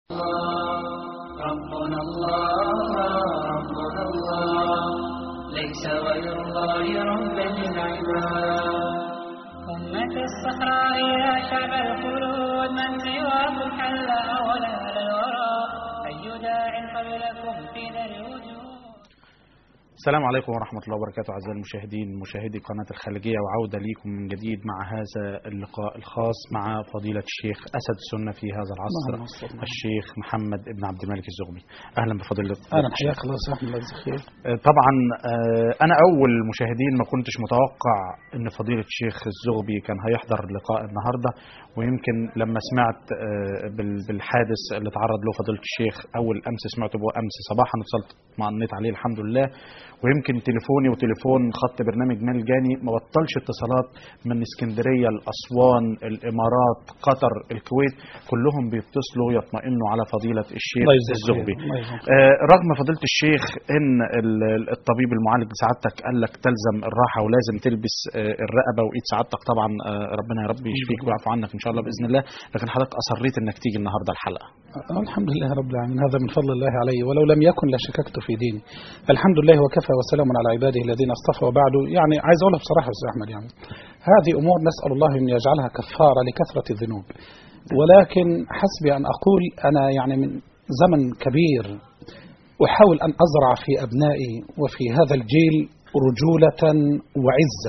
ربنا الله ربنا الله ليس غير الله ربا للعباد أمة الصحراء يا شعب الخلود من سواكم حل أولا الورى أي داع قبلكم في ذا الوجود السلام عليكم ورحمة الله وبركاته أعزائي المشاهدين مشاهدي قناة الخليجية وعودة ليكم من جديد مع هذا اللقاء الخاص مع فضيلة الشيخ أسد السنة في هذا العصر اللهم صل على الشيخ محمد بن عبد الملك الزغبي أهلا بفضيلة اهلا الشيخ. حياك الله وسهلا الله يجزيك خير آه، طبعا آه، أنا أول مشاهدين ما كنتش متوقع أن فضيلة الشيخ الزغبي كان هيحضر اللقاء النهاردة ويمكن لما سمعت آه، بال- بالحادث اللي تعرض له فضيلة الشيخ أول أمس سمعته به أمس صباحا اتصلت مع النت عليه الحمد لله ويمكن تليفوني وتليفون خط برنامج مال ما بطلش اتصالات من اسكندرية الأسوان الإمارات قطر الكويت كلهم بيتصلوا يطمئنوا على فضيلة الشيخ الله يجزيك خير. الزغبي الله يجزيك آه، رغم فضيلة الشيخ ان ال- ال- الطبيب المعالج سعادتك قال لك تلزم الراحة ولازم تلبس آه، الرقبة وايد سعادتك طبعا آه، ربنا يا رب يشفيك ويعفو عنك ان شاء الله باذن الله لكن حضرتك اصريت انك تيجي النهارده الحلقة آه، الحمد لله رب العالمين هذا من فضل الله علي ولو لم يكن لشككت في ديني الحمد لله وكفى وسلام على عباده الذين اصطفى وبعد يعني عايز اقولها بصراحه يا استاذ احمد يعني هذه امور نسال الله ان يجعلها كفاره لكثره الذنوب ولكن حسبي ان اقول انا يعني من زمن كبير احاول ان ازرع في ابنائي وفي هذا الجيل رجوله وعزه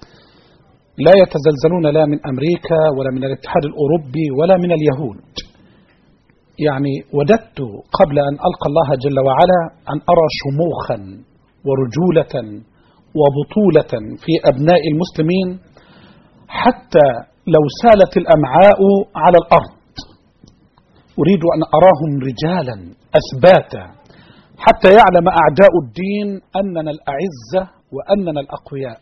لا يتزلزلون لا من امريكا ولا من الاتحاد الاوروبي ولا من اليهود يعني وددت قبل ان القى الله جل وعلا ان ارى شموخا ورجوله وبطوله في ابناء المسلمين حتى لو سالت الامعاء على الارض اريد ان اراهم رجالا اثباتا حتى يعلم اعداء الدين اننا الاعزه واننا الاقوياء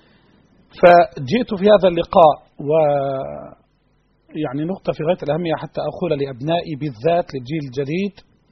فجئت في هذا اللقاء و يعني نقطة في غاية الأهمية حتى أقول لأبنائي بالذات للجيل الجديد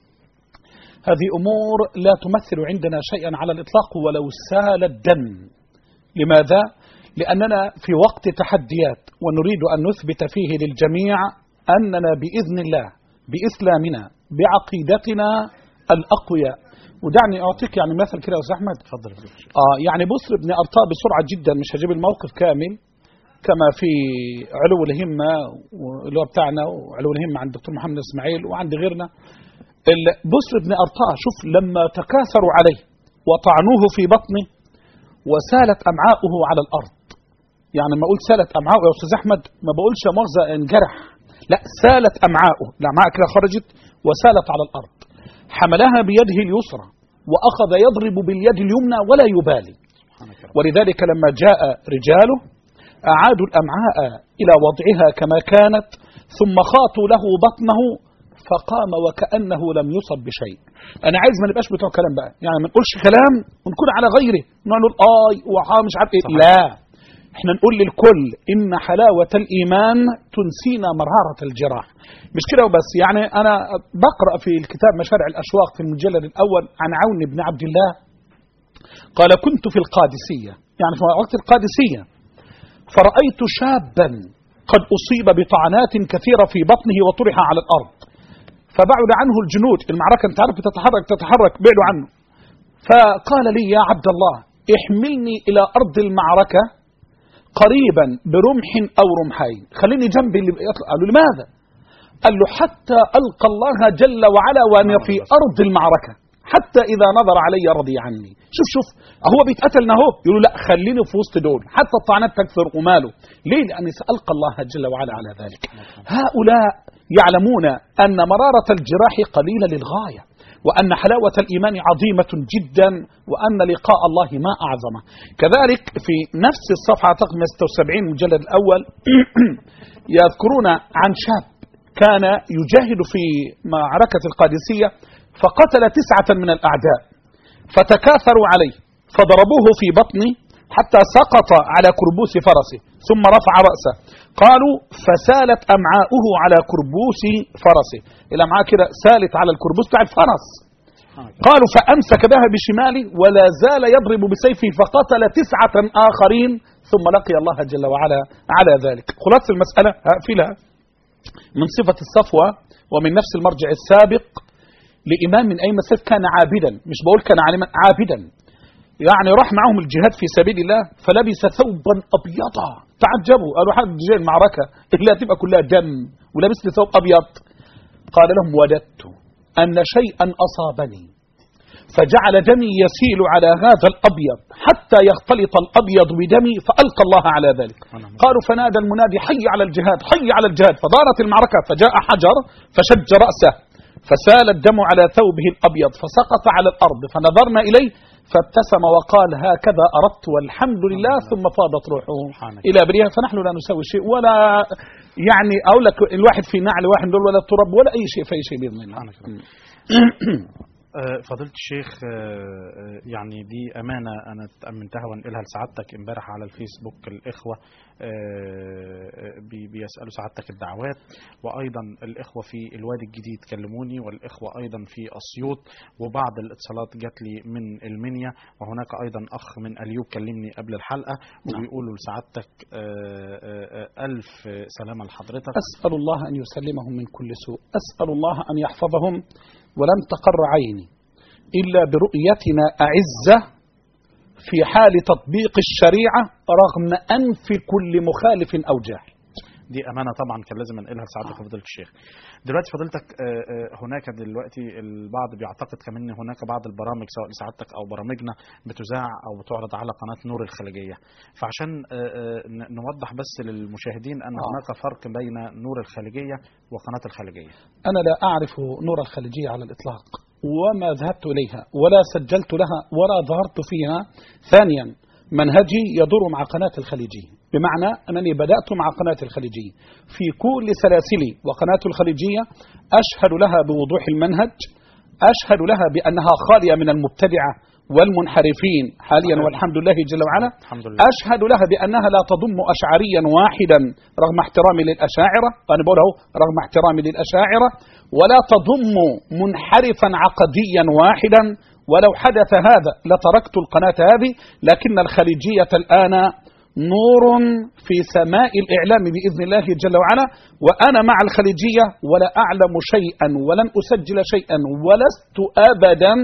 هذه أمور لا تمثل عندنا شيئا على الإطلاق ولو سال الدم لماذا؟ لأننا في وقت تحديات ونريد أن نثبت فيه للجميع أننا بإذن الله بإسلامنا بعقيدتنا الأقوياء ودعني أعطيك يعني مثل كده يا أستاذ أحمد اتفضل يا فضيلة الشيخ. آه يعني بصر بن أرطاء بسرعة جدا مش هجيب الموقف كامل كما في علو الهمة اللي هو بتاعنا وعلو الهمة عند الدكتور محمد إسماعيل وعند غيرنا ال- بصر بن أرطاء شوف لما تكاثروا عليه وطعنوه في بطنه وسالت أمعاؤه على الأرض يعني لما أقول سالت أمعاؤه يا أستاذ أحمد ما بقولش يا مؤاخذة انجرح لا سالت أمعاؤه الأمعاء كده خرجت وسالت على الأرض حملها بيده اليسرى وأخذ يضرب باليد اليمنى ولا يبالي سبحانك يا رب. ولذلك لما جاء رجاله أعادوا الأمعاء إلى وضعها كما كانت ثم خاطوا له بطنه فقام وكأنه لم يصب بشيء أنا عايز ما نبقاش بتوع كلام بقى يعني ما نقولش كلام ونكون على غيره نقول آي وحا مش عارف إيه صحيح. لا احنا نقول للكل إن حلاوة الإيمان تنسينا مرارة الجراح مش كده وبس يعني أنا بقرأ في الكتاب مشارع الأشواق في المجلد الأول عن عون بن عبد الله قال كنت في القادسية يعني في وقت القادسية فرأيت شابا قد أصيب بطعنات كثيرة في بطنه وطرح على الأرض فبعد عنه الجنود المعركة أنت عارف تتحرك تتحرك بعدوا عنه فقال لي يا عبد الله احملني إلى أرض المعركة قريبا برمح أو رمحين خليني جنبي اللي يطلع قالوا لماذا قال له حتى ألقى الله جل وعلا وأنا في أرض المعركة حتى إذا نظر علي رضي عني شوف شوف هو بيتقتل اهو يقولوا لا خليني في وسط دول حتى الطعنات تكثر وماله ليه لأني سألقى الله جل وعلا على ذلك هؤلاء يعلمون أن مرارة الجراح قليلة للغاية وأن حلاوة الإيمان عظيمة جدا وأن لقاء الله ما أعظمه كذلك في نفس الصفحة رقم 76 المجلد الأول يذكرون عن شاب كان يجاهد في معركة القادسية فقتل تسعة من الأعداء فتكاثروا عليه فضربوه في بطنه حتى سقط على كربوس فرسه ثم رفع رأسه قالوا فسالت أمعاؤه على كربوس فرسه الأمعاء كده سالت على الكربوس بتاع الفرس قالوا فأمسك بها بشماله ولا زال يضرب بسيفه فقتل تسعة آخرين ثم لقي الله جل وعلا على ذلك خلاصة المسألة هقفلها من صفة الصفوة ومن نفس المرجع السابق لإمام من أي مسجد كان عابدا مش بقول كان عالما عابدا يعني راح معهم الجهاد في سبيل الله فلبس ثوبا أبيضا تعجبوا قالوا حد جاي المعركة اللي هتبقى كلها دم ولبس لي ثوب أبيض قال لهم وددت أن شيئا أصابني فجعل دمي يسيل على هذا الأبيض حتى يختلط الأبيض بدمي فألقى الله على ذلك قالوا فنادى المنادي حي على الجهاد حي على الجهاد فدارت المعركة فجاء حجر فشج رأسه فسال الدم على ثوبه الأبيض فسقط على الأرض فنظرنا إليه فابتسم وقال هكذا أردت والحمد لله ثم فاضت روحه سبحانك. إلى بريها فنحن لا نسوي شيء ولا يعني أقول لك الواحد في نعل واحد دول ولا تراب ولا أي شيء في أي شيء بإذن الله سبحانك رب. آه، فضيلة الشيخ آه، آه، يعني دي أمانة أنا تأمنتها وانقلها لسعادتك امبارح على الفيسبوك الإخوة آه، آه، بي- بيسألوا سعادتك الدعوات وأيضا الإخوة في الوادي الجديد كلموني والإخوة أيضا في أسيوط وبعض الاتصالات جات لي من المنيا وهناك أيضا أخ من أليوب كلمني قبل الحلقة وبيقولوا لسعادتك آه، آه، آه، ألف سلامة لحضرتك أسأل الله أن يسلمهم من كل سوء أسأل الله أن يحفظهم ولم تقر عيني إلا برؤيتنا أعزة في حال تطبيق الشريعة رغم أنف كل مخالف أو جاهل دي امانه طبعا كان لازم انقلها لسعادتك فضيله الشيخ دلوقتي فضيلتك آه، آه، هناك دلوقتي البعض بيعتقد كمان ان هناك بعض البرامج سواء لسعادتك او برامجنا بتذاع او بتعرض على قناه نور الخليجيه فعشان آه، آه، ن- نوضح بس للمشاهدين ان آه. هناك فرق بين نور الخليجيه وقناه الخليجيه أنا لا أعرف نور الخليجية على الإطلاق وما ذهبت إليها ولا سجلت لها ولا ظهرت فيها ثانيا منهجي يدور مع قناة الخليجية بمعنى أنني بدأت مع قناة الخليجية في كل سلاسلي وقناة الخليجية أشهد لها بوضوح المنهج أشهد لها بأنها خالية من المبتدعة والمنحرفين حاليا والحمد لله جل وعلا الحمد لله أشهد لها بأنها لا تضم أشعريا واحدا رغم احترامي للأشاعرة أنا بقول أهو رغم احترامي للأشاعرة ولا تضم منحرفا عقديا واحدا ولو حدث هذا لتركت القناة هذه لكن الخليجية الآن نور في سماء الإعلام بإذن الله جل وعلا وأنا مع الخليجية ولا أعلم شيئا ولن أسجل شيئا ولست أبدا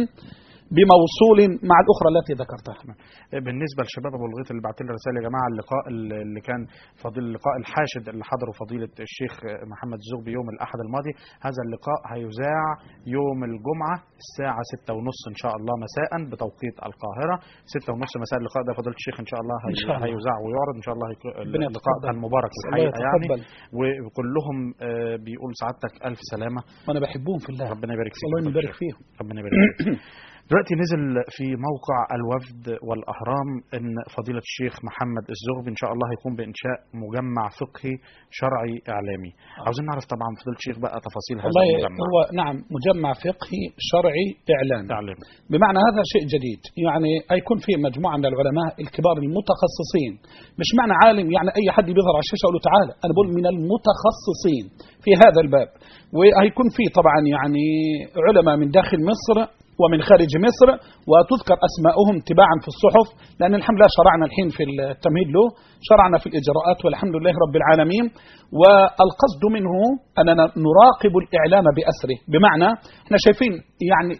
بموصول مع الأخرى التي ذكرتها بالنسبه لشباب ابو الغيط اللي بعت لي رسائل يا جماعه اللقاء اللي كان فضيل اللقاء الحاشد اللي حضره فضيله الشيخ محمد الزغبي يوم الاحد الماضي هذا اللقاء هيذاع يوم الجمعه الساعه 6 ونص ان شاء الله مساء بتوقيت القاهره 6 ونص مساء اللقاء ده فضيله الشيخ ان شاء الله هي إن شاء الله. هيذاع ويعرض ان شاء الله هيكون ربنا اللقاء يتقبل. كان مبارك في الله الحقيقه يعني يتقبل. وكلهم آه، بيقول سعادتك الف سلامه وأنا بحبهم في الله ربنا يبارك فيك الله فضيلة يبارك الشيخ. فيهم ربنا يبارك فيك دلوقتي نزل في موقع الوفد والاهرام ان فضيله الشيخ محمد الزغبي ان شاء الله هيكون بانشاء مجمع فقهي شرعي اعلامي عاوزين نعرف طبعا فضيله الشيخ بقى تفاصيل هذا والله المجمع هو نعم مجمع فقهي شرعي إعلامي اعلامي بمعنى هذا شيء جديد يعني هيكون فيه مجموعة من العلماء الكبار المتخصصين مش معنى عالم يعني أي حد بيظهر على الشاشة أقول له تعالى أنا بقول من المتخصصين في هذا الباب وهيكون فيه طبعا يعني علماء من داخل مصر ومن خارج مصر وتذكر أسماؤهم تباعا في الصحف لأن الحمد لله شرعنا الحين في التمهيد له شرعنا في الإجراءات والحمد لله رب العالمين والقصد منه أننا نراقب الإعلام بأسره بمعنى احنا شايفين يعني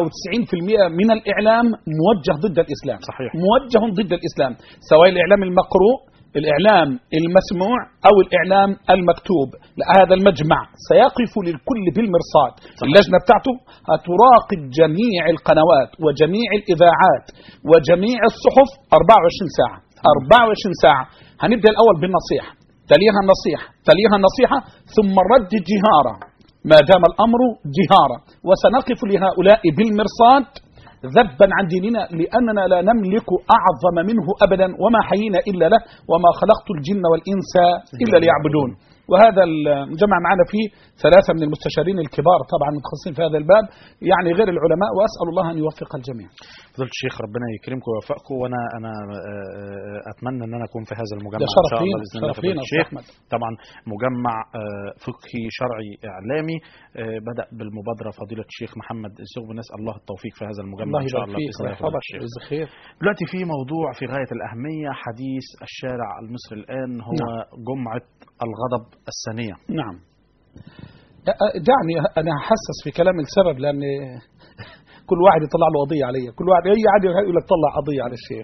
99% من الإعلام موجه ضد الإسلام صحيح. موجه ضد الإسلام سواء الإعلام المقروء الإعلام المسموع أو الإعلام المكتوب لا هذا المجمع سيقف للكل بالمرصاد اللجنة بتاعته هتراقب جميع القنوات وجميع الإذاعات وجميع الصحف 24 ساعة 24 ساعة هنبدأ الأول بالنصيحة تليها النصيحة تليها النصيحة ثم الرد جهارا ما دام الأمر جهارا وسنقف لهؤلاء بالمرصاد ذبا عن ديننا لأننا لا نملك أعظم منه أبدا وما حيينا إلا له وما خلقت الجن والإنس إلا ليعبدون وهذا المجمع معنا فيه ثلاثة من المستشارين الكبار طبعا متخصصين في هذا الباب يعني غير العلماء وأسأل الله أن يوفق الجميع فضيله الشيخ ربنا يكرمكم ويوفقكم وانا انا آه، آه، اتمنى ان انا اكون في هذا المجمع ده شرف ان شاء الله لينا، باذن الله شرف فضيله لينا الشيخ أستاذ أحمد. طبعا مجمع آه، فقهي شرعي اعلامي آه، بدا بالمبادره فضيله الشيخ محمد الزغبي نسال الله التوفيق في هذا المجمع الله ان شاء يبارك الله فيك باذن الله فضيلة ويحفظك الشيخ ويجزيك خير دلوقتي في موضوع في غاية الأهمية حديث الشارع المصري الآن هو نعم. جمعة الغضب الثانية نعم أ- دعني انا هحسس في كلام السبب لان كل واحد يطلع له قضيه عليا كل واحد اي عادي يقول لك طلع قضيه على الشيخ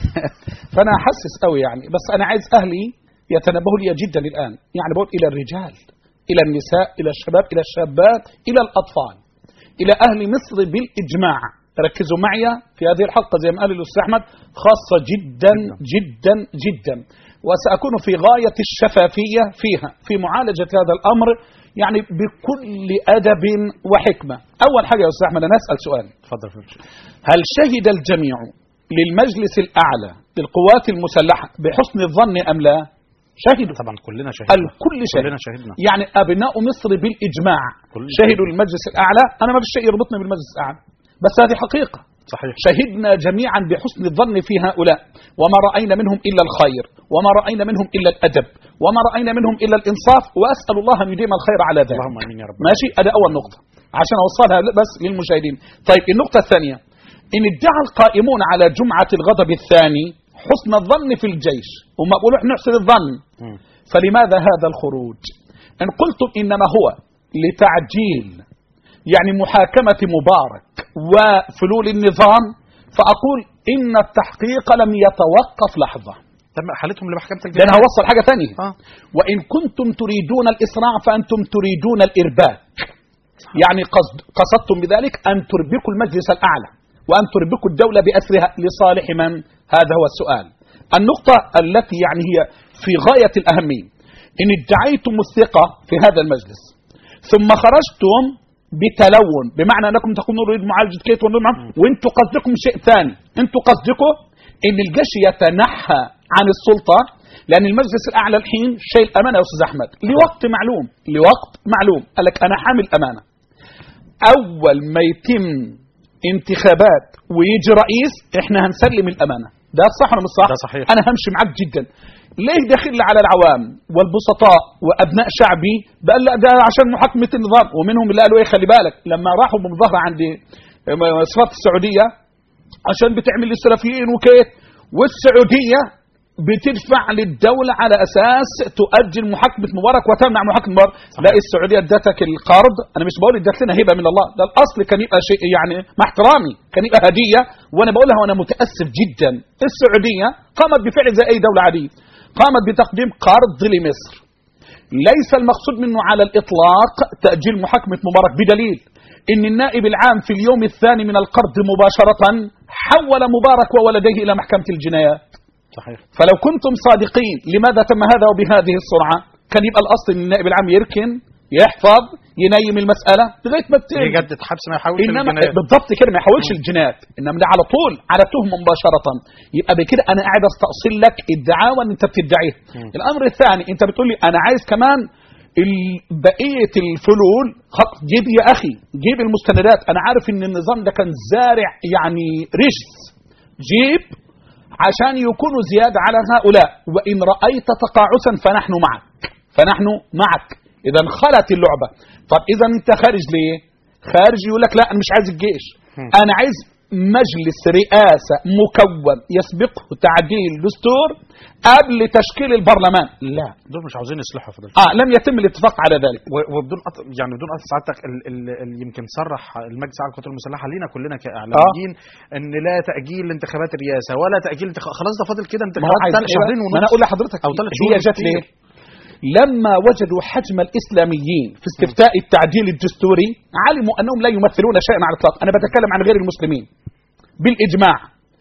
فانا احسس قوي يعني بس انا عايز اهلي يتنبهوا لي جدا الان يعني بقول الى الرجال الى النساء الى الشباب الى الشابات الى الاطفال الى اهل مصر بالاجماع ركزوا معي في هذه الحلقه زي ما قال الاستاذ احمد خاصه جدا جدا جدا وساكون في غايه الشفافيه فيها في معالجه هذا الامر يعني بكل ادب وحكمه. اول حاجه يا استاذ احمد انا اسال سؤال اتفضل يا شيخ. هل شهد الجميع للمجلس الاعلى للقوات المسلحه بحسن الظن ام لا؟ شهدوا طبعا كلنا شهدنا الكل شهد كلنا شهدنا يعني ابناء مصر بالاجماع كلنا شهدوا للمجلس الاعلى انا ما فيش شيء يربطني بالمجلس الاعلى بس هذه حقيقه صحيح شهدنا جميعا بحسن الظن في هؤلاء وما راينا منهم الا الخير وما راينا منهم الا الادب وما راينا منهم الا الانصاف واسال الله ان يديم الخير على ذلك اللهم امين يا رب ماشي ادي اول نقطه عشان اوصلها بس للمشاهدين طيب النقطه الثانيه ان ادعى القائمون على جمعه الغضب الثاني حسن الظن في الجيش هم بيقولوا احنا نحسن الظن مم. فلماذا هذا الخروج ان قلتم انما هو لتعجيل يعني محاكمه مبارك وفلول النظام فاقول ان التحقيق لم يتوقف لحظه تم حالتهم لمحكمه ده انا الجنايه هوصل حاجه ثانيه اه وإن كنتم تريدون الإسراع فأنتم تريدون الإرباك يعني قصد قصدتم بذلك أن تربكوا المجلس الأعلى وأن تربكوا الدولة بأسرها لصالح من هذا هو السؤال النقطة التي يعني هي في غاية الأهمية إن ادعيتم الثقة في هذا المجلس ثم خرجتم بتلون بمعنى أنكم تقولون نريد معالجة كيت ونريد معالجة- وانتم قصدكم شيء ثاني انتم قصدكم ان الجيش يتنحى عن السلطة لأن المجلس الأعلى الحين شيء أمانة يا أستاذ أحمد لوقت معلوم لوقت معلوم قال لك أنا حامل أمانة أول ما يتم انتخابات ويجي رئيس إحنا هنسلم الأمانة ده صح ولا مش صح؟ ده صحيح. أنا همشي معاك جدا ليه داخل على العوام والبسطاء وأبناء شعبي بقى لا ده عشان محاكمة النظام ومنهم اللي قالوا إيه خلي بالك لما راحوا بمظاهرة عند سفارة السعودية عشان بتعمل للسلفيين وكيت والسعودية بتدفع للدولة على أساس تؤجل محاكمة مبارك وتمنع محاكمة مبارك لا السعودية ادتك القرض أنا مش بقول ادت لنا هبة من الله ده الأصل كان يبقى شيء يعني مع احترامي كان يبقى هدية وأنا بقولها وأنا متأسف جدا السعودية قامت بفعل زي أي دولة عادية قامت بتقديم قرض لمصر ليس المقصود منه على الإطلاق تأجيل محاكمة مبارك بدليل إن النائب العام في اليوم الثاني من القرض مباشرة حول مبارك وولديه إلى محكمة الجنايات صحيح فلو كنتم صادقين لماذا تم هذا وبهذه السرعة كان يبقى الأصل إن النائب العام يركن يحفظ ينيم المسألة لغاية ما تتم يجدد حبس ما يحاولش انما الجنايات بالضبط كده ما يحولش الجنايات انما ده على طول على تهمه مباشره يبقى بكده انا قاعد استأصل لك الدعاوى اللي انت بتدعيها مم. الامر الثاني انت بتقول لي انا عايز كمان ال- بقيه الفلول خط جيب يا اخي جيب المستندات انا عارف ان النظام ده كان زارع يعني رجس جيب عشان يكونوا زياده على هؤلاء وان رايت تقاعسا فنحن معك فنحن معك اذا خلت اللعبه طب اذا انت خارج ليه خارج يقول لك لا انا مش عايز الجيش هم. انا عايز مجلس رئاسه مكون يسبقه تعديل دستور قبل تشكيل البرلمان لا دول مش عاوزين يصلحوا فضل اه لم يتم الاتفاق على ذلك و- وبدون قطع يعني بدون قطع سعادتك ال- ال- ال- يمكن صرح المجلس على القوات المسلحه لينا كلنا كاعلاميين ان لا تاجيل انتخابات الرئاسه ولا تاجيل انتخ... خلاص ده فاضل كده ما هو انتخابات عايز ثلاث إيه شهرين بقى؟ ما انا ونص اقول لحضرتك أو ثلاث هي شهور جت كتير. ليه لما وجدوا حجم الاسلاميين في استفتاء التعديل الدستوري علموا انهم لا يمثلون شيئا على الاطلاق انا بتكلم عن غير المسلمين بالاجماع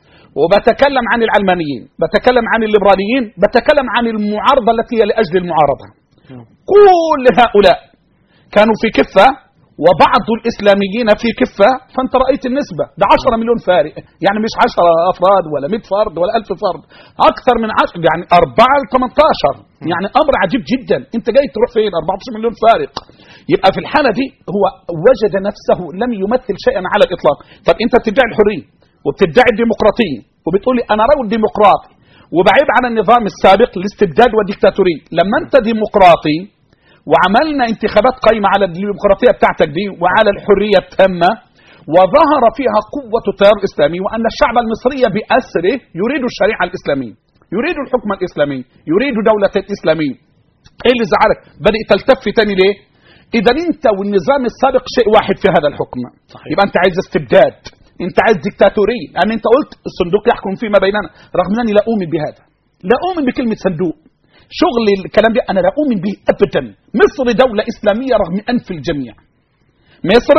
وبتكلم عن العلمانيين بتكلم عن الليبراليين بتكلم عن المعارضه التي هي لاجل المعارضه مم. كل هؤلاء كانوا في كفة وبعض الإسلاميين في كفة فأنت رأيت النسبة ده 10 مليون فارق يعني مش 10 أفراد ولا 100 فرد ولا 1000 فرد أكثر من 10 يعني 4 ل 18 يعني أمر عجيب جدا أنت جاي تروح فين 14 مليون فارق يبقى في الحالة دي هو وجد نفسه لم يمثل شيئا على الإطلاق طب أنت بتدعي الحرية وبتدعي الديمقراطية وبتقولي أنا رجل ديمقراطي وبعيب عن النظام السابق الاستبداد والديكتاتورية لما أنت ديمقراطي وعملنا انتخابات قايمة على الديمقراطية بتاعتك دي وعلى الحرية التامة وظهر فيها قوة التيار الإسلامي وأن الشعب المصري بأسره يريد الشريعة الإسلامية يريد الحكم الإسلامي يريد دولة إسلامية إيه اللي زعلك بدأ تلتف تاني ليه اذا انت والنظام السابق شيء واحد في هذا الحكم صحيح. يبقى انت عايز استبداد انت عايز ديكتاتوريه لان انت قلت الصندوق يحكم فيما بيننا رغم انني لا اؤمن بهذا لا اؤمن بكلمه صندوق شغل الكلام ده انا لا اؤمن به ابدا مصر دوله اسلاميه رغم انف الجميع مصر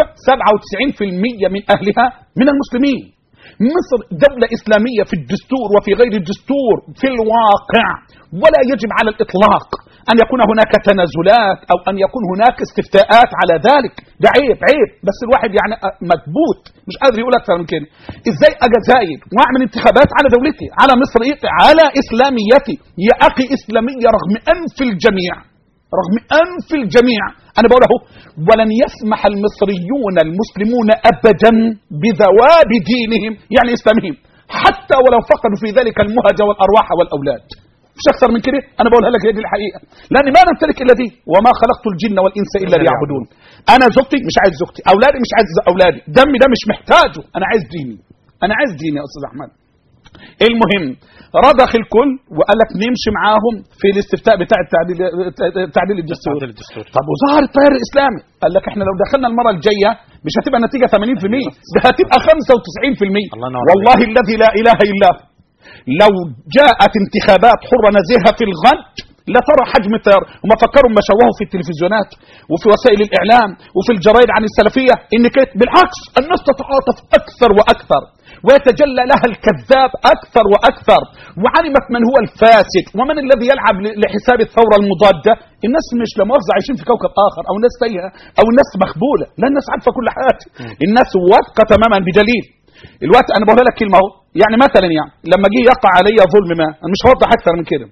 97% من اهلها من المسلمين مصر دولة إسلامية في الدستور وفي غير الدستور في الواقع ولا يجب على الإطلاق أن يكون هناك تنازلات أو أن يكون هناك استفتاءات على ذلك ده عيب عيب بس الواحد يعني مكبوت مش قادر يقول أكثر من كده إزاي أجي زايد وأعمل انتخابات على دولتي على مصريتي على إسلاميتي يا أخي إسلامية رغم أنف الجميع رغم أنف الجميع أنا بقول أهو ولن يسمح المصريون المسلمون أبدا بذواب دينهم يعني إسلامهم حتى ولو فقدوا في ذلك المهج والأرواح والأولاد مش أكثر من كده أنا بقولها لك هي دي الحقيقة لأن ما نمتلك إلا دي وما خلقت الجن والإنس إلا ليعبدون أنا زوجتي مش عايز زوجتي أولادي مش عايز أولادي دمي ده مش محتاجه أنا عايز ديني أنا عايز ديني يا أستاذ أحمد المهم رضخ الكل وقال لك نمشي معاهم في الاستفتاء بتاع التعديل تعديل الدستور تعديل الدستور. طب وظهر التيار الاسلامي قال لك احنا لو دخلنا المره الجايه مش هتبقى النتيجه 80% ده هتبقى 95% الله ينور والله الذي لا اله الا هو لو جاءت انتخابات حره نزيهه في الغد لترى حجم التيار هم فكروا ما شوهوا في التلفزيونات وفي وسائل الاعلام وفي الجرايد عن السلفيه ان كانت بالعكس الناس تتعاطف اكثر واكثر ويتجلى لها الكذاب اكثر واكثر وعلمت من هو الفاسد ومن الذي يلعب ل- لحساب الثوره المضاده الناس مش لا مؤاخذه عايشين في كوكب اخر او الناس تايهه او الناس مخبوله لا الناس عارفه كل حاجه الناس واثقه تماما بدليل الوقت انا بقول لك كلمه اهو يعني مثلا يعني لما جه يقع علي ظلم ما انا مش هوضح اكثر من كده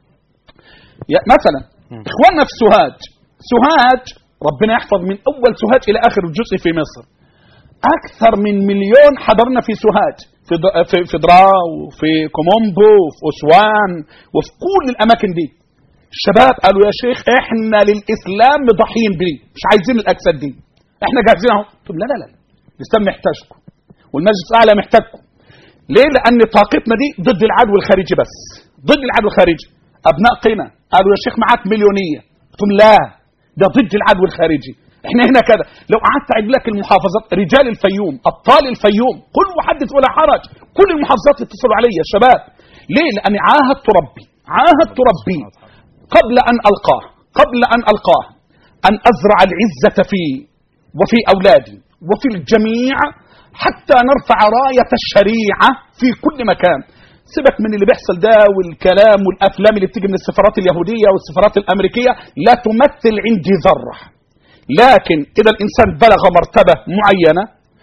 يا- مثلا اخواننا في سوهاج سوهاج ربنا يحفظ من اول سوهاج الى اخر الجزء في مصر اكثر من مليون حضرنا في سوهاج في ض- في في دراو وفي كومومبو وفي اسوان وفي كل الاماكن دي الشباب قالوا يا شيخ احنا للاسلام مضحيين بيه مش عايزين الاجساد دي احنا جاهزين اهو قلت لهم لا لا لا الاسلام محتاجكم والمجلس الاعلى محتاجكم ليه لان طاقتنا دي ضد العدو الخارجي بس ضد العدو الخارجي ابناء قنا قالوا يا شيخ معاك مليونيه قلت لهم لا ده ضد العدو الخارجي احنا هنا كده لو قعدت اعد لك المحافظات رجال الفيوم ابطال الفيوم كل وحدث ولا حرج كل المحافظات اتصلوا علي يا شباب ليه لاني عاهدت ربي عاهدت ربي قبل ان القاه قبل ان القاه ان ازرع العزه في وفي اولادي وفي الجميع حتى نرفع رايه الشريعه في كل مكان سيبك من اللي بيحصل ده والكلام والافلام اللي بتيجي من السفارات اليهوديه والسفارات الامريكيه لا تمثل عندي ذره لكن اذا الانسان بلغ مرتبه معينه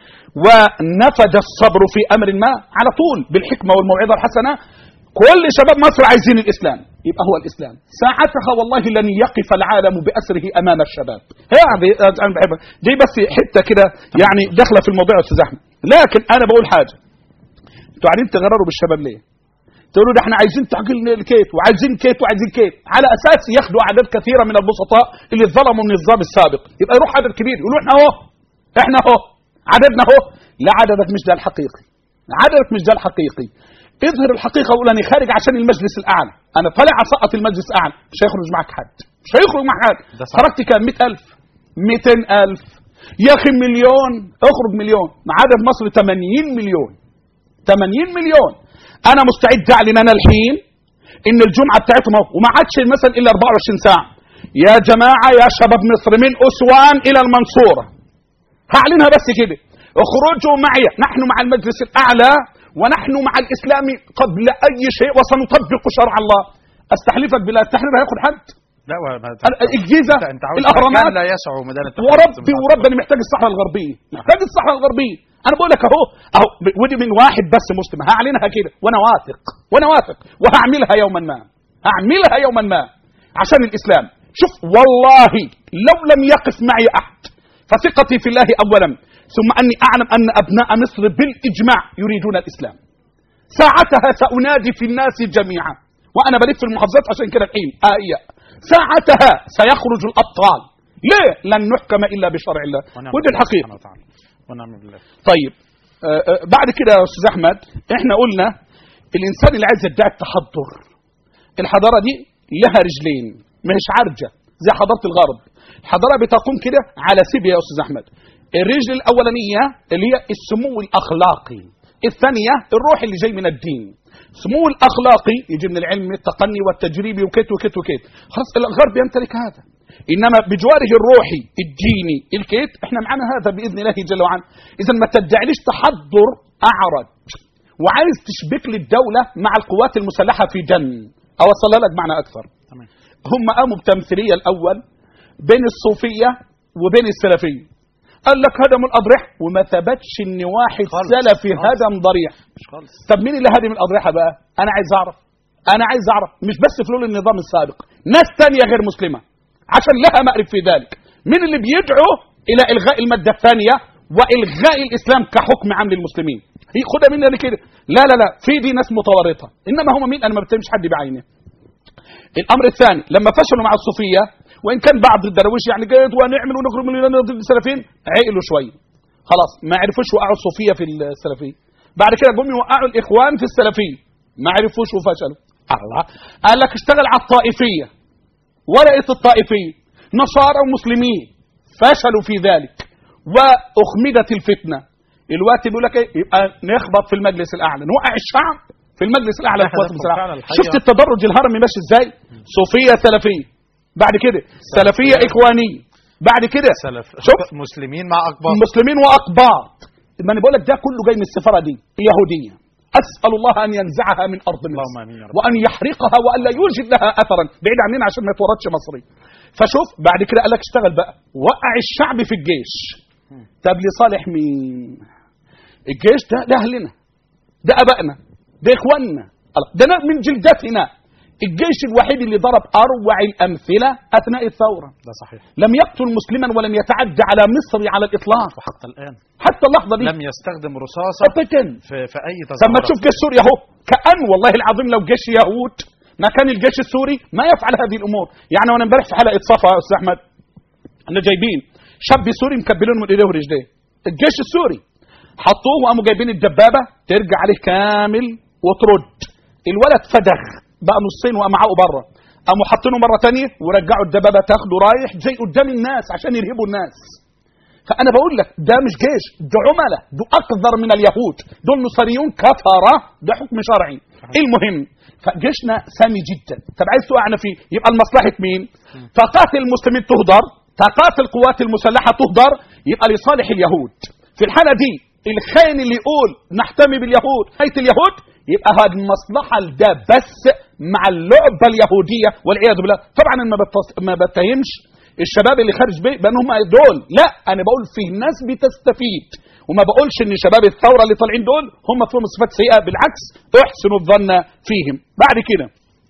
ونفد الصبر في امر ما على طول بالحكمه والموعظه الحسنه كل شباب مصر عايزين الاسلام يبقى هو الاسلام ساعتها والله لن يقف العالم باسره امام الشباب هذه انا بحبها دي بس حته كده يعني داخله في الموضوع يا استاذ احمد لكن انا بقول حاجه انتوا قاعدين تغرروا بالشباب ليه؟ تقولوا ده احنا عايزين تعجيل الكيت وعايزين كيت وعايزين كيت على اساس ياخدوا اعداد كثيره من البسطاء اللي اتظلموا من النظام السابق يبقى يروح عدد كبير يقولوا احنا اهو احنا اهو عددنا اهو لا عددك مش ده الحقيقي عددك مش ده الحقيقي اظهر الحقيقه وقول انا خارج عشان المجلس الاعلى انا طالع اسقط المجلس الاعلى مش هيخرج معك حد مش هيخرج معك حد ده صح. خرجت كام 100000 200000 يا اخي مليون اخرج مليون مع عدد مصر 80 مليون 80 مليون انا مستعد اعلن انا الحين ان الجمعه بتاعتهم اهو وما عادش مثلا الا 24 ساعه يا جماعه يا شباب مصر من اسوان الى المنصوره هعلنها بس كده اخرجوا معي نحن مع المجلس الاعلى ونحن مع الاسلام قبل اي شيء وسنطبق شرع الله استحلفك بالله التحرير هياخد حد لا و- ما- الجيزه انت انت عاوز الاهرامات مكان لا يسع ميدان التحرير وربي وربي انا محتاج الصحراء الغربيه محتاج الصحراء الغربيه انا بقول لك اهو اهو ودي من واحد بس مسلم هعلنها كده وانا واثق وانا واثق وهعملها يوما ما هعملها يوما ما عشان الاسلام شوف والله لو لم يقف معي احد فثقتي في الله اولا ثم اني اعلم ان ابناء مصر بالاجماع يريدون الاسلام ساعتها سانادي في الناس جميعا وانا بلف في المحافظات عشان كده الحين آية ساعتها سيخرج الابطال ليه لن نحكم الا بشرع الله ونعم ودي بالله الحقيقه سبحانه وتعالى. ونعم بالله طيب آه، آه، بعد كده يا استاذ احمد احنا قلنا الانسان اللي عايز يدعي التحضر الحضاره دي لها رجلين مش عرجه زي حضاره الغرب الحضاره بتقوم كده على سيبيا يا استاذ احمد الرجل الاولانيه اللي هي السمو الاخلاقي الثانيه الروح اللي جاي من الدين السمو الاخلاقي يجي من العلم التقني والتجريبي وكت وكت وكت خلاص الغرب يمتلك هذا انما بجواره الروحي الديني الكيت احنا معنا هذا باذن الله جل وعلا اذا ما تدعيليش تحضر اعرج وعايز تشبك لي الدوله مع القوات المسلحه في جن اوصلها لك معنى اكثر تمام هم قاموا بتمثيليه الاول بين الصوفيه وبين السلفيه قال لك هدموا الاضرحه وما ثبتش ان واحد خالص. سلفي خالص. هدم ضريح مش خالص طب مين اللي هدم الاضرحه بقى انا عايز اعرف انا عايز اعرف مش بس فلول النظام السابق ناس تانية غير مسلمه عشان لها مأرب في ذلك مين اللي بيدعو الى الغاء الماده الثانيه والغاء الاسلام كحكم عام للمسلمين هي خدها مني أنا كده لا لا لا في دي ناس متورطه انما هم مين انا ما بتهمش حد بعينه الامر الثاني لما فشلوا مع الصوفيه وان كان بعض الدراويش يعني جيد ونعمل ونخرج من الإيمان ضد السلفيين عقلوا شويه خلاص ما عرفوش وقعوا الصوفيه في السلفيه بعد كده جم يوقعوا الاخوان في السلفيه ما عرفوش وفشلوا الله قال لك اشتغل على الطائفيه ولقيت الطائفيه نصارى ومسلمين فشلوا في ذلك واخمدت الفتنه الوقت بيقول لك ايه يبقى نخبط في المجلس الاعلى نوقع الشعب في المجلس الاعلى لا، للقوات هدفهم المسلحه فعلا الحقيقة. شفت التدرج الهرمي ماشي ازاي صوفيه سلفيه بعد كده سلفيه اخوانيه بعد كده سلف شوف مسلمين مع اقباط مسلمين واقباط ما انا بقول لك ده كله جاي من السفاره دي يهوديه اسال الله ان ينزعها من ارض مصر اللهم آمين يا رب. وان يحرقها وان لا يوجد لها اثرا بعيد عننا عشان ما يتورطش مصري فشوف بعد كده قال لك اشتغل بقى وقع الشعب في الجيش طب لصالح مين الجيش ده ده اهلنا ده ابائنا ده اخواننا الله، ده ناس من جلدتنا الجيش الوحيد اللي ضرب اروع الامثله اثناء الثوره ده صحيح لم يقتل مسلما ولم يتعدى على مصر على الاطلاق وحتى الان حتى اللحظه دي لم يستخدم رصاصه ابدا في في اي لما تظاهرات تشوف جيش سوريا اهو كان والله العظيم لو جيش يهود ما كان الجيش السوري ما يفعل هذه الامور يعني وانا امبارح في حلقه صفا يا استاذ احمد احنا جايبين شاب سوري مكبلينه من ايديه ورجليه الجيش السوري حطوه وقاموا جايبين الدبابه ترجع عليه كامل وترد الولد فدغ بقى نصين وقام معاه بره قاموا حاطينه مره تانية ورجعوا الدبابه تاخده رايح زي قدام الناس عشان يرهبوا الناس فانا بقول لك ده مش جيش ده عملاء ده اقذر من اليهود دول نصريون كفره ده حكم شرعي المهم فجيشنا سامي جدا طب عايز توقعنا فيه يبقى لمصلحه مين طاقات المسلمين تهدر طاقات القوات المسلحه تهدر يبقى لصالح اليهود في الحاله دي الخاين اللي يقول نحتمي باليهود حيث اليهود يبقى هذه المصلحه ده بس مع اللعبه اليهوديه والعياذ بالله طبعا انا ما بتص... ما بتهمش الشباب اللي خارج بيه بان هم دول لا انا بقول في ناس بتستفيد وما بقولش ان شباب الثوره اللي طالعين دول هم فيهم صفات سيئه بالعكس احسنوا الظن فيهم بعد كده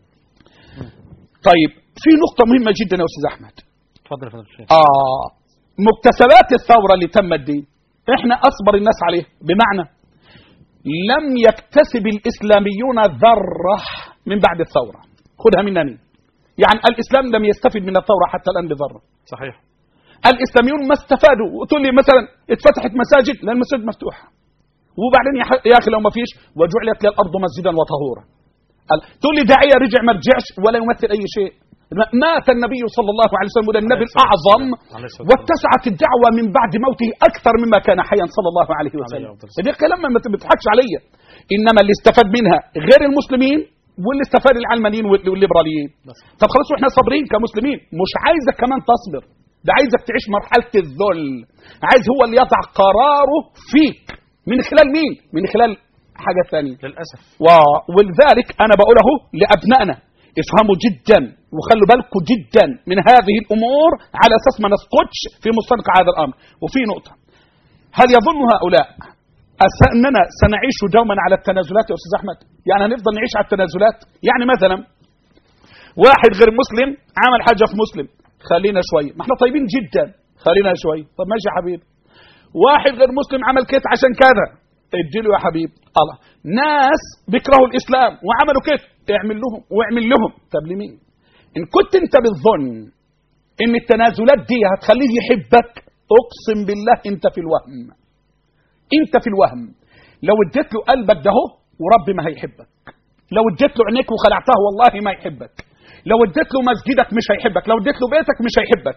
طيب في نقطه مهمه جدا يا استاذ احمد اتفضل يا فضيله الشيخ اه مكتسبات الثوره اللي تمت دي احنا اصبر الناس عليها بمعنى لم يكتسب الاسلاميون ذره من بعد الثوره خدها منني يعني الاسلام لم يستفد من الثوره حتى الان بذره صحيح الاسلاميون ما استفادوا وتقول لي مثلا اتفتحت مساجد لان المساجد مفتوحه وبعدين يا ح- يا اخي لو ما فيش وجعلت لي الارض مسجدا وطهورا قال- تقول لي داعيه رجع ما رجعش ولا يمثل اي شيء ما- مات النبي صلى الله عليه وسلم وده النبي عليه الصلاة الاعظم والسلام. عليه الصلاة والسلام. واتسعت الدعوه من بعد موته اكثر مما كان حيا صلى الله عليه وسلم أفضل الصلاة. ده كلام ما ت- بتضحكش عليا انما اللي استفاد منها غير المسلمين واللي استفاد العلمانيين وال- والليبراليين بس. طب خلاص واحنا صابرين كمسلمين مش عايزك كمان تصبر ده عايزك تعيش مرحله الذل عايز هو اللي يضع قراره فيك من خلال مين من خلال حاجه ثانيه للاسف و- ولذلك انا بقول اهو لابنائنا افهموا جدا وخلوا بالكم جدا من هذه الامور على اساس ما نسقطش في مستنقع هذا الامر وفي نقطه هل يظن هؤلاء أس- اننا سنعيش دوما على التنازلات يا استاذ احمد يعني هنفضل نعيش على التنازلات يعني مثلا واحد غير مسلم عمل حاجه في مسلم خلينا شويه ما احنا طيبين جدا خلينا شويه طب ماشي يا حبيبي واحد غير مسلم عمل كده عشان كذا اديله يا حبيبي الله ناس بيكرهوا الاسلام وعملوا كده اعمل لهم واعمل لهم طب لمين ان كنت انت بالظن ان التنازلات دي هتخليه يحبك اقسم بالله انت في الوهم انت في الوهم لو اديت له قلبك ده هو وربي ما هيحبك لو اديت له عينيك وخلعتها والله ما يحبك لو اديت له مسجدك مش هيحبك لو اديت له بيتك مش هيحبك